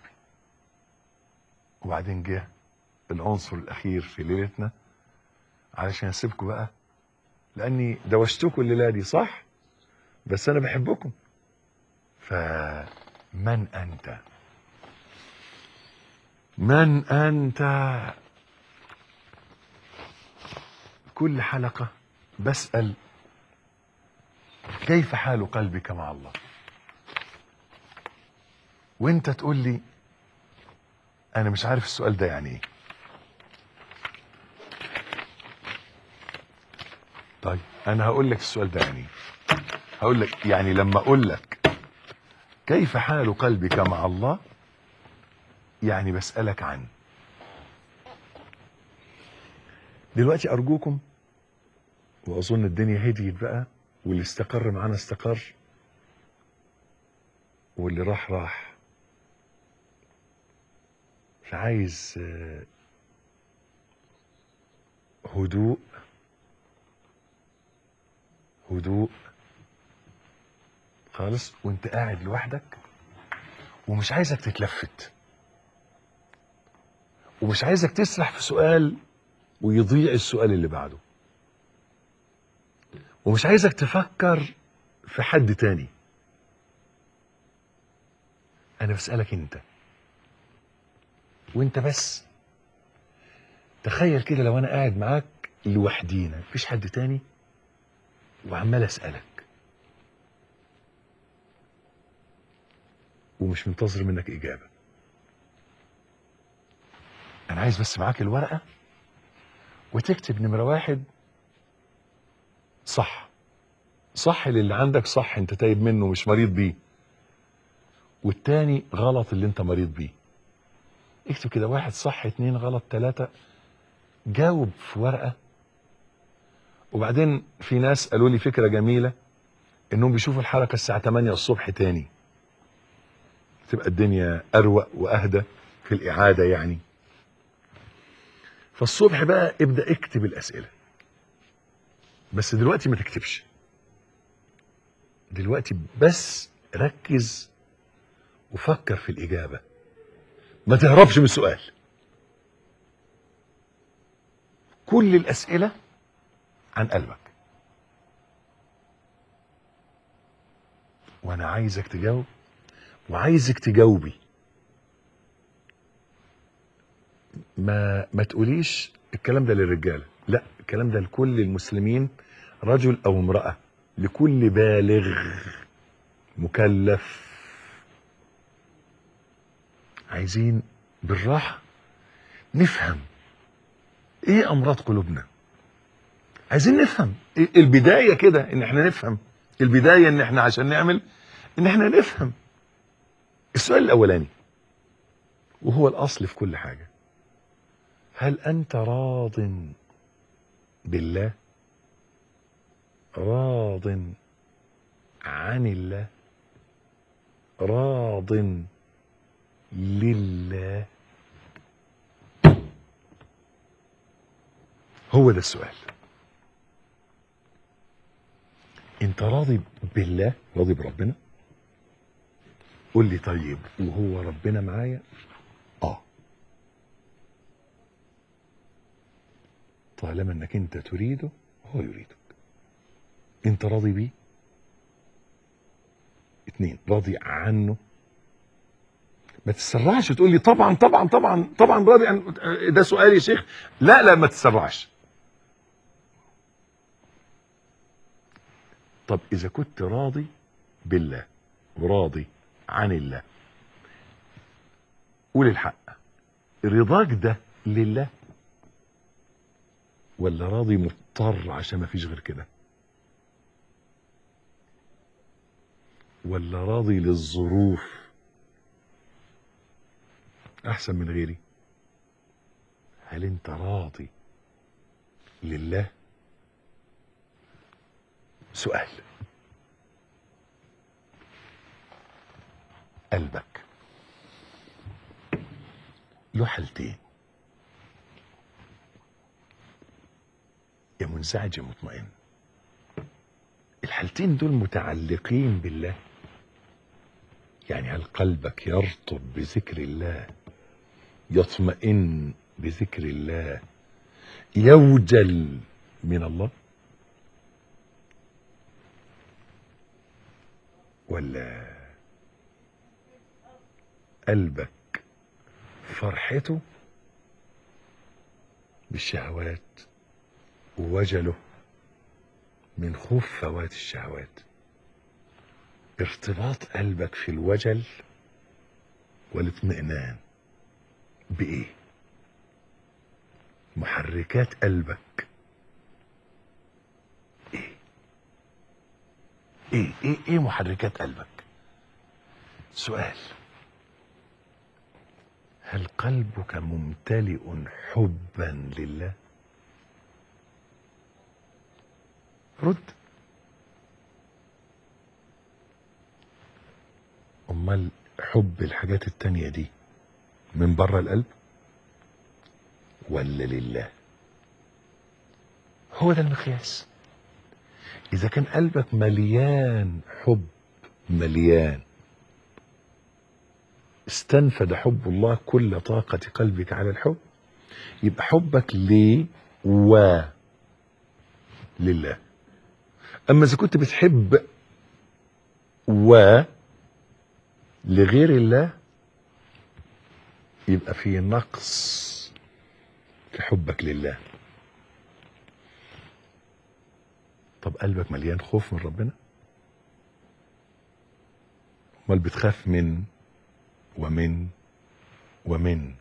وبعدين جه العنصر الاخير في ليلتنا علشان اسيبكم بقى لاني دوشتكم الليله دي صح بس انا بحبكم فمن انت من انت كل حلقه بسال كيف حال قلبك مع الله وانت تقول لي انا مش عارف السؤال ده يعني ايه طيب انا هقول لك السؤال ده يعني ايه هقول لك يعني لما اقول لك كيف حال قلبك مع الله يعني بسألك عن دلوقتي ارجوكم واظن الدنيا هديت بقى واللي استقر معانا استقر واللي راح راح فعايز آه، هدوء هدوء خالص وانت قاعد لوحدك ومش عايزك تتلفت ومش عايزك تسرح في سؤال ويضيع السؤال اللي بعده ومش عايزك تفكر في حد تاني انا بسألك انت وانت بس تخيل كده لو انا قاعد معاك لوحدينا مفيش حد تاني وعمال اسالك ومش منتظر منك اجابه انا عايز بس معاك الورقه وتكتب نمره واحد صح صح للي عندك صح انت تايب منه مش مريض بيه والتاني غلط اللي انت مريض بيه اكتب كده واحد صح اتنين غلط تلاتة جاوب في ورقة وبعدين في ناس قالوا لي فكرة جميلة انهم بيشوفوا الحركة الساعة 8 الصبح تاني تبقى الدنيا اروق واهدى في الاعادة يعني فالصبح بقى ابدأ اكتب الاسئلة بس دلوقتي ما تكتبش دلوقتي بس ركز وفكر في الإجابة ما تهربش من السؤال كل الأسئلة عن قلبك وأنا عايزك تجاوب وعايزك تجاوبي ما ما تقوليش الكلام ده للرجاله لا الكلام ده لكل المسلمين رجل او امراه لكل بالغ مكلف عايزين بالراحه نفهم ايه امراض قلوبنا عايزين نفهم إيه البدايه كده ان احنا نفهم البدايه ان احنا عشان نعمل ان احنا نفهم السؤال الاولاني وهو الاصل في كل حاجه هل انت راض بالله راض عن الله راض لله هو ده السؤال انت راضي بالله راضي بربنا قول لي طيب وهو ربنا معايا اه طالما انك انت تريده هو يريدك انت راضي بيه اتنين راضي عنه ما تتسرعش وتقول لي طبعا طبعا طبعا طبعا راضي عن ده سؤال يا شيخ لا لا ما تتسرعش طب اذا كنت راضي بالله وراضي عن الله قول الحق رضاك ده لله ولا راضي مضطر عشان ما فيش غير كده ولا راضي للظروف احسن من غيري هل انت راضي لله سؤال قلبك له حالتين يا منزعج يا مطمئن الحالتين دول متعلقين بالله يعني هل قلبك يرطب بذكر الله يطمئن بذكر الله يوجل من الله ولا قلبك فرحته بالشهوات ووجله من خوف فوات الشهوات ارتباط قلبك في الوجل والاطمئنان بايه محركات قلبك ايه ايه ايه ايه محركات قلبك سؤال هل قلبك ممتلئ حبا لله رد امال حب الحاجات التانية دي من بره القلب ولا لله هو ده المقياس اذا كان قلبك مليان حب مليان استنفد حب الله كل طاقة قلبك على الحب يبقى حبك ليه و لله اما اذا كنت بتحب و لغير الله يبقى في نقص في حبك لله طب قلبك مليان خوف من ربنا امال بتخاف من ومن ومن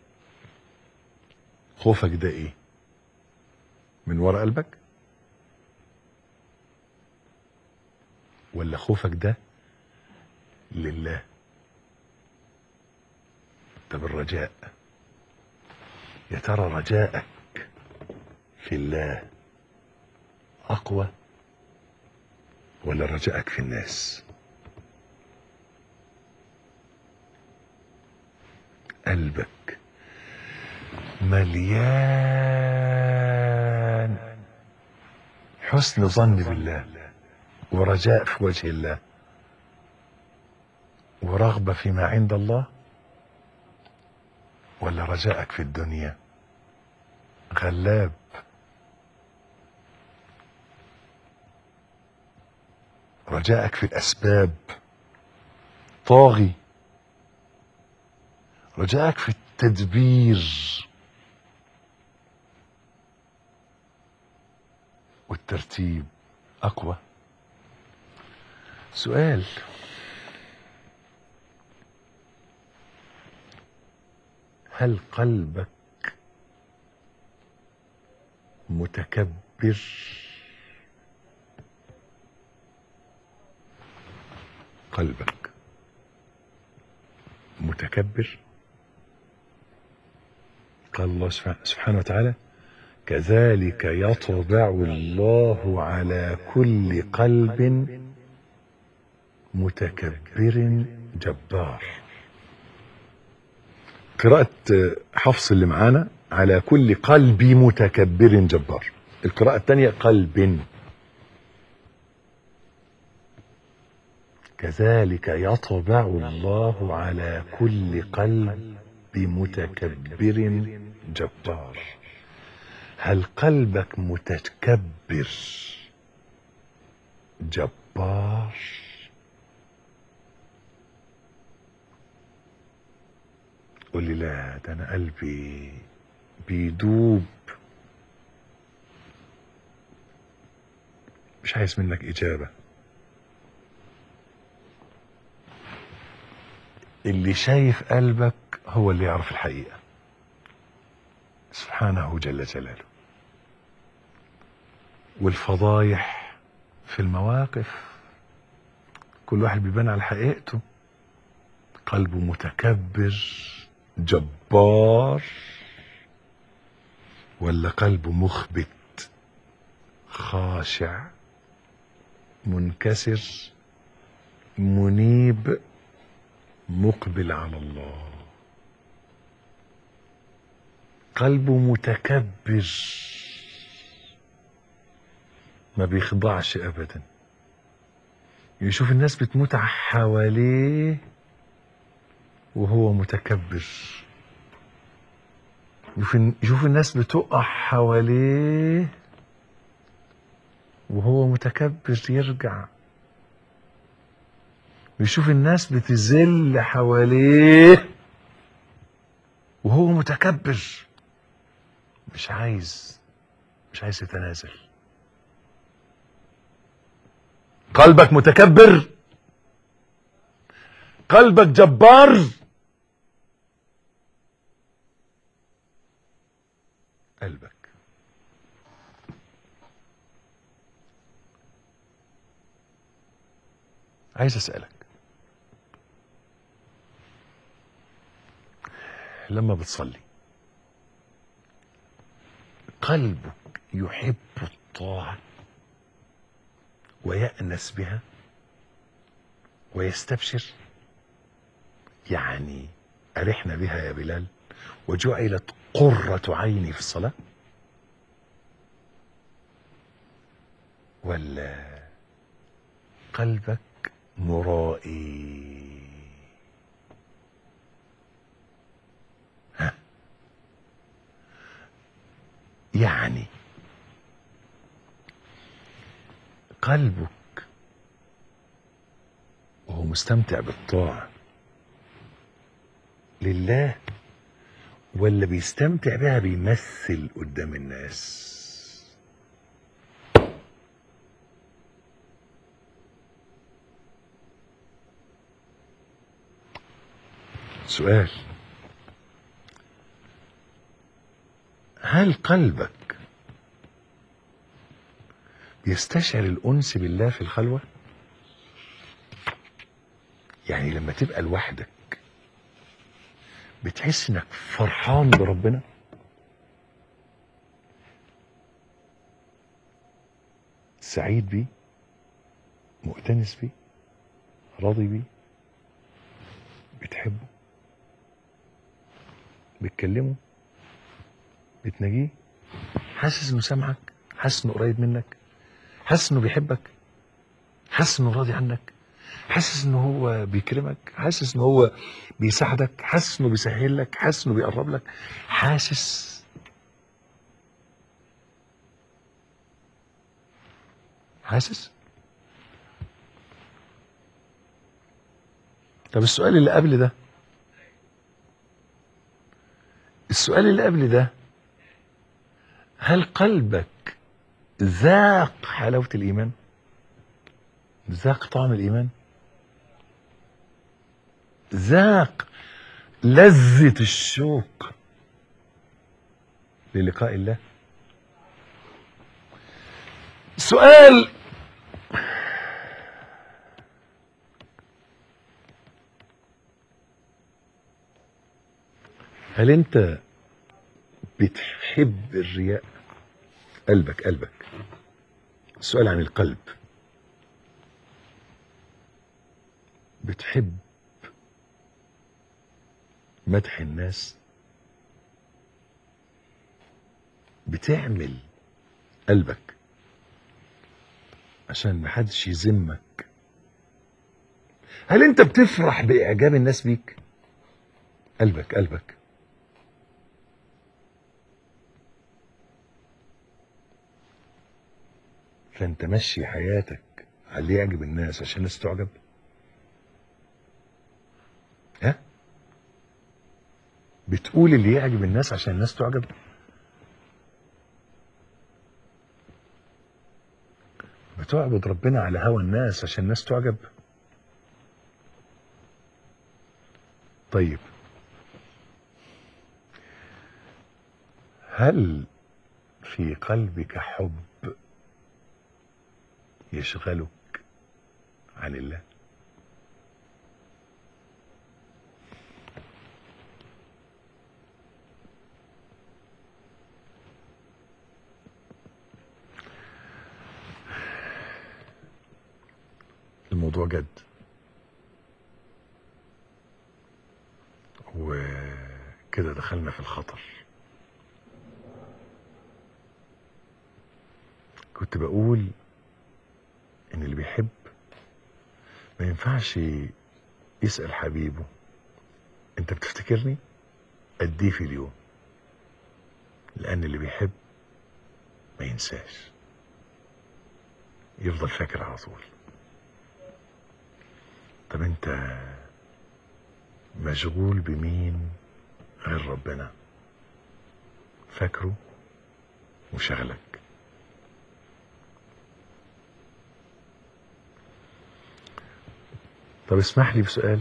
خوفك ده ايه من ورا قلبك ولا خوفك ده لله طب الرجاء يا ترى رجاءك في الله اقوى ولا رجائك في الناس قلبك مليان حسن ظن بالله ورجاء في وجه الله ورغبة فيما عند الله ولا رجائك في الدنيا غلاب رجائك في الأسباب طاغي رجائك في التدبير والترتيب أقوى سؤال هل قلبك متكبر قلبك متكبر قال الله سبحانه وتعالى كذلك يطبع الله على كل قلب متكبر جبار قراءة حفص اللي معانا على كل قلب متكبر جبار القراءة الثانية قلب كذلك يطبع الله على كل قلب متكبر جبار هل قلبك متكبر جبار قول لي لا ده انا قلبي بيدوب مش عايز منك اجابه اللي شايف قلبك هو اللي يعرف الحقيقه سبحانه جل جلاله والفضايح في المواقف كل واحد بيبان على حقيقته قلبه متكبر جبار ولا قلبه مخبت خاشع منكسر منيب مقبل على الله قلبه متكبر ما بيخضعش ابدا يشوف الناس بتموت حواليه وهو متكبر يشوف الناس بتقع حواليه وهو متكبر يرجع ويشوف الناس بتذل حواليه وهو متكبر مش عايز مش عايز يتنازل قلبك متكبر قلبك جبار قلبك عايز اسالك لما بتصلي قلبك يحب الطاعه ويأنس بها ويستبشر يعني أرحنا بها يا بلال وجعلت قرة عيني في الصلاة ولا قلبك مرائي ها يعني قلبك وهو مستمتع بالطاعة لله ولا بيستمتع بها بيمثل قدام الناس سؤال هل قلبك يستشعر الأنس بالله في الخلوة يعني لما تبقى لوحدك بتحس انك فرحان بربنا سعيد بيه مؤتنس بيه راضي بيه بتحبه بتكلمه بتناجيه حاسس انه سامعك حاسس انه قريب منك حاسس انه بيحبك حاسس انه راضي عنك حاسس انه هو بيكرمك حاسس انه هو بيساعدك حاسس انه بيسهل لك حاسس انه بيقرب لك حاسس حاسس طب السؤال اللي قبل ده السؤال اللي قبل ده هل قلبك ذاق حلاوة الإيمان ذاق طعم الإيمان ذاق لذة الشوق للقاء الله سؤال هل انت بتحب الرياء قلبك قلبك السؤال عن القلب بتحب مدح الناس بتعمل قلبك عشان محدش يذمك هل انت بتفرح باعجاب الناس بيك قلبك قلبك فانت مشي حياتك على اللي يعجب الناس عشان الناس تعجب ها بتقول اللي يعجب الناس عشان الناس تعجب بتعبد ربنا على هوى الناس عشان الناس تعجب طيب هل في قلبك حب يشغلك عن الله الموضوع جد وكده دخلنا في الخطر كنت بقول ان اللي بيحب ما ينفعش يسأل حبيبه انت بتفتكرني قد ايه في اليوم لان اللي بيحب ما ينساش يفضل فاكر على طول طب انت مشغول بمين غير ربنا فاكره وشغلك طب اسمح لي بسؤال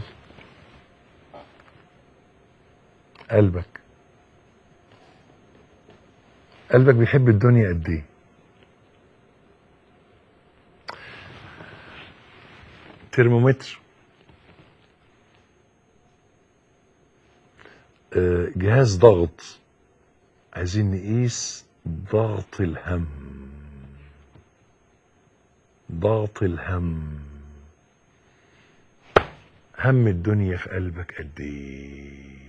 قلبك قلبك بيحب الدنيا قد ايه ترمومتر آه، جهاز ضغط عايزين نقيس ضغط الهم ضغط الهم هم الدنيا في قلبك قد ايه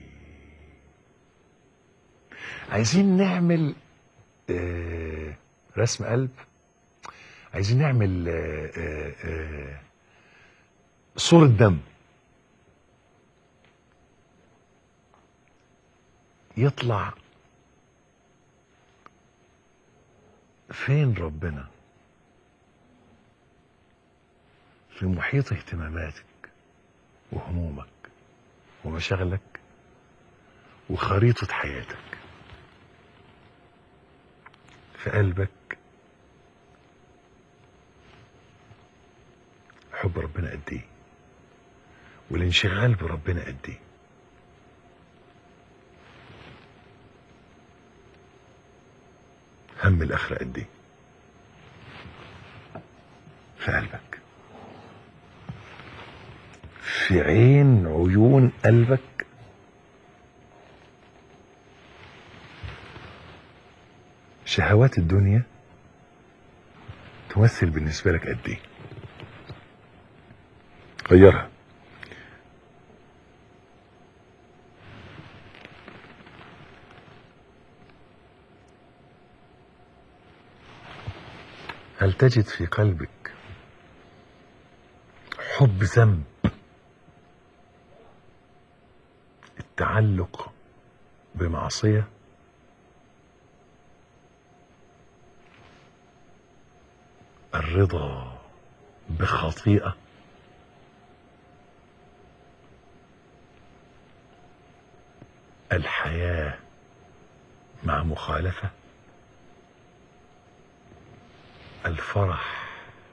عايزين نعمل آه، رسم قلب عايزين نعمل آه، آه، آه، صورة دم يطلع فين ربنا في محيط اهتماماتك وهمومك ومشاغلك وخريطة حياتك في قلبك حب ربنا قد ايه والانشغال بربنا قد ايه هم الاخره قد ايه في قلبك في عين عيون قلبك شهوات الدنيا تمثل بالنسبة لك قد ايه غيرها هل تجد في قلبك حب ذنب التعلق بمعصية الرضا بخطيئة الحياة مع مخالفة الفرح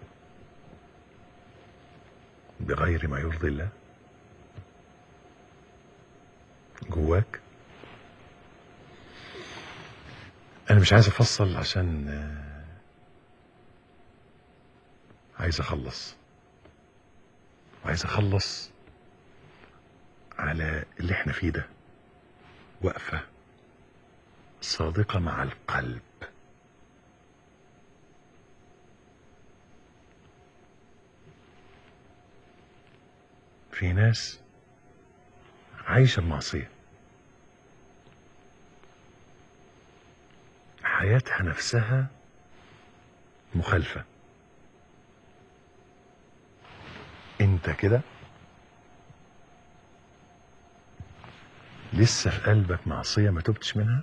بغير ما يرضي الله جواك انا مش عايز افصل عشان آه، عايز اخلص وعايز اخلص على اللي احنا فيه ده وقفة صادقة مع القلب في ناس عايشة المعصية حياتها نفسها مخالفة انت كده لسه في قلبك معصية ما تبتش منها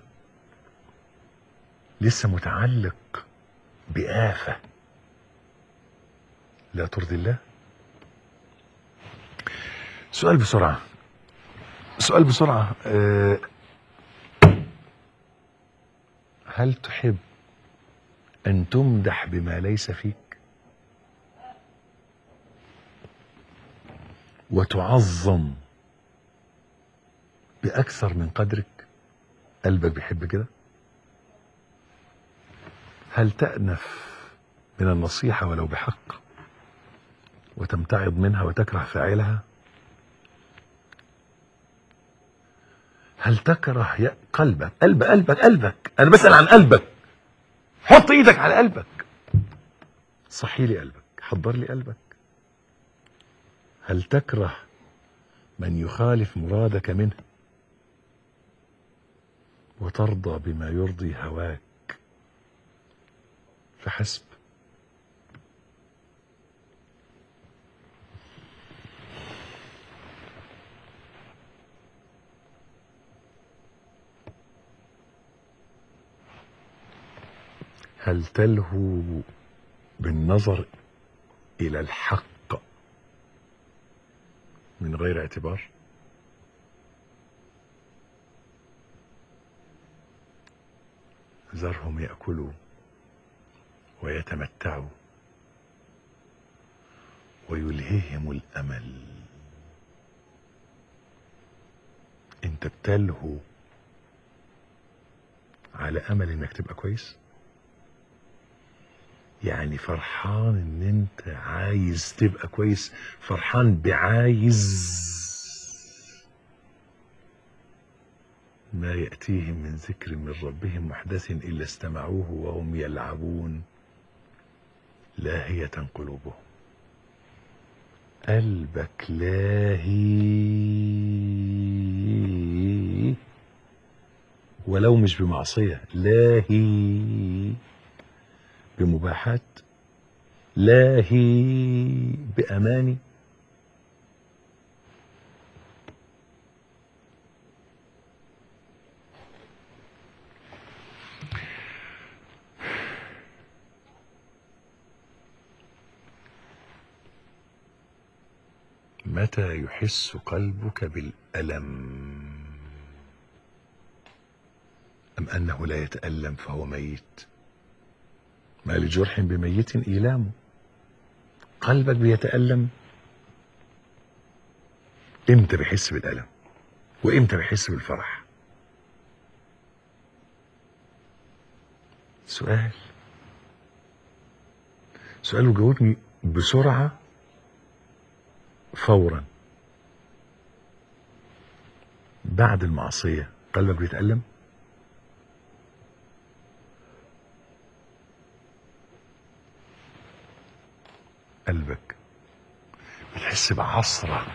لسه متعلق بآفة لا ترضي الله سؤال بسرعة سؤال بسرعة أه هل تحب أن تمدح بما ليس فيك وتعظم بأكثر من قدرك قلبك بيحب كده هل تأنف من النصيحة ولو بحق وتمتعض منها وتكره فاعلها هل تكره يا قلبك قلب قلبك قلبك انا بسأل عن قلبك حط ايدك على قلبك صحي لي قلبك حضر لي قلبك هل تكره من يخالف مرادك منه وترضى بما يرضي هواك فحسب هل تلهو بالنظر الى الحق من غير اعتبار ذرهم ياكلوا ويتمتعوا ويلههم الامل انت بتلهو على امل انك تبقى كويس يعني فرحان ان انت عايز تبقى كويس فرحان بعايز ما يأتيهم من ذكر من ربهم محدث إلا استمعوه وهم يلعبون لاهية قلوبهم قلبك لاهي ولو مش بمعصية لاهي بمباحات لاهي بأماني متى يحس قلبك بالألم أم أنه لا يتألم فهو ميت ما لجرح بميت إيلام قلبك بيتألم امتى بيحس بالألم وامتى بيحس بالفرح سؤال سؤال وجاوبني بسرعة فورا بعد المعصية قلبك بيتألم قلبك بتحس بعصرة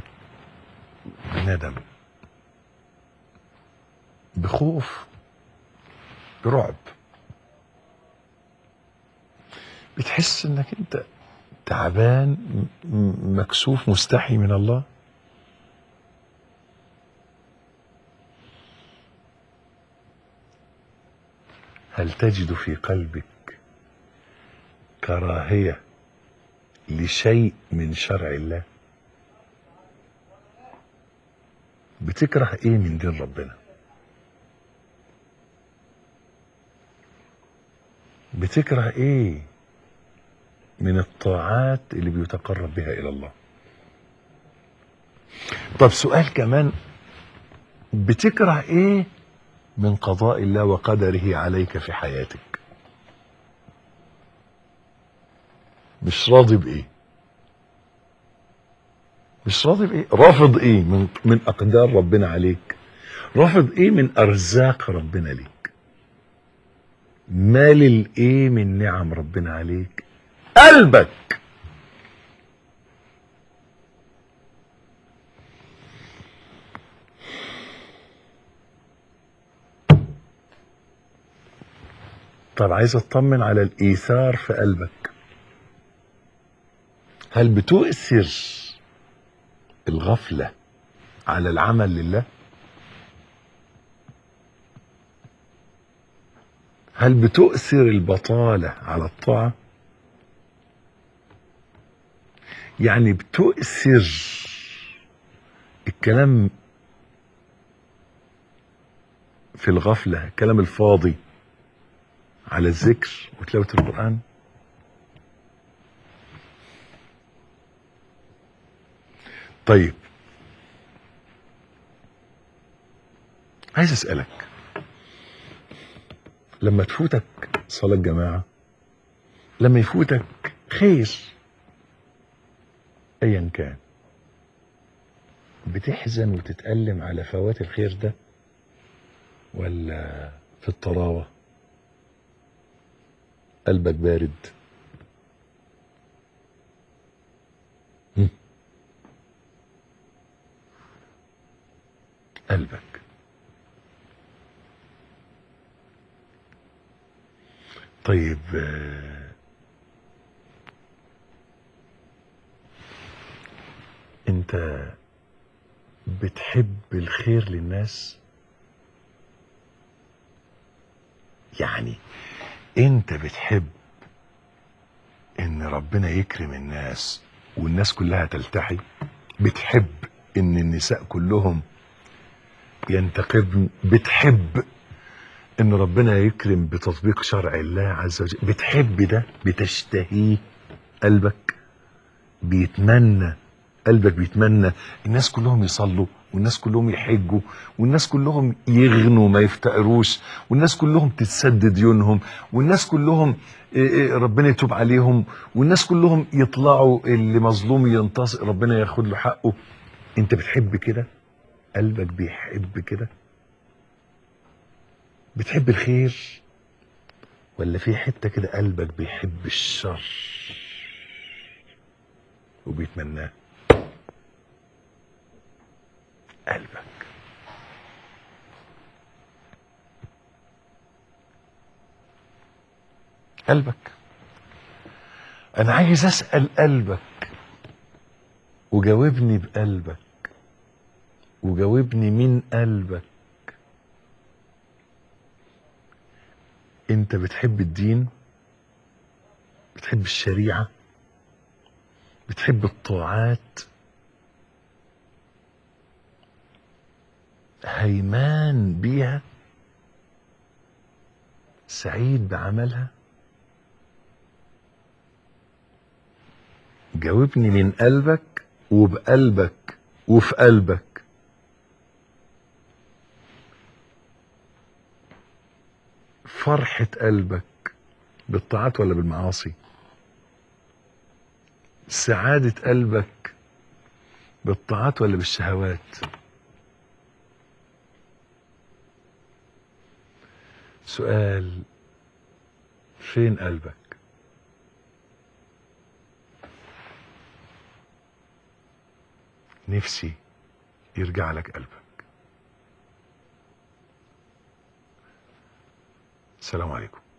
بندم بخوف برعب بتحس انك انت تعبان م- م- مكسوف مستحي من الله هل تجد في قلبك كراهية لشيء من شرع الله بتكره ايه من دين ربنا بتكره ايه من الطاعات اللي بيتقرب بها الى الله طب سؤال كمان بتكره ايه من قضاء الله وقدره عليك في حياتك مش راضي بايه مش راضي بايه رافض ايه من من اقدار ربنا عليك رافض ايه من ارزاق ربنا ليك مالل ايه من نعم ربنا عليك قلبك طب عايز اطمن على الايثار في قلبك هل بتؤثر الغفله على العمل لله هل بتؤثر البطاله على الطاعه يعني بتؤثر الكلام في الغفله الكلام الفاضي على الذكر وتلاوه القران طيب عايز اسالك لما تفوتك صلاه جماعه لما يفوتك خير ايا كان بتحزن وتتألم على فوات الخير ده ولا في الطراوة قلبك بارد هم؟ قلبك طيب آه، انت بتحب الخير للناس يعني انت بتحب ان ربنا يكرم الناس والناس كلها تلتحي بتحب ان النساء كلهم ينتقبن بتحب ان ربنا يكرم بتطبيق شرع الله عز وجل بتحب ده بتشتهيه قلبك بيتمنى قلبك بيتمنى الناس كلهم يصلوا والناس كلهم يحجوا والناس كلهم يغنوا ما يفتقروش والناس كلهم تتسد ديونهم والناس كلهم إيه إيه ربنا يتوب عليهم والناس كلهم يطلعوا اللي مظلوم ينتصر ربنا ياخد له حقه انت بتحب كده قلبك بيحب كده بتحب الخير ولا في حته كده قلبك بيحب الشر وبيتمناه قلبك قلبك انا عايز اسال قلبك وجاوبني بقلبك وجاوبني من قلبك انت بتحب الدين بتحب الشريعه بتحب الطاعات هيمان بيها سعيد بعملها جاوبني من قلبك وبقلبك وفي قلبك فرحة قلبك بالطاعات ولا بالمعاصي سعادة قلبك بالطاعات ولا بالشهوات سؤال فين قلبك نفسي يرجع لك قلبك السلام عليكم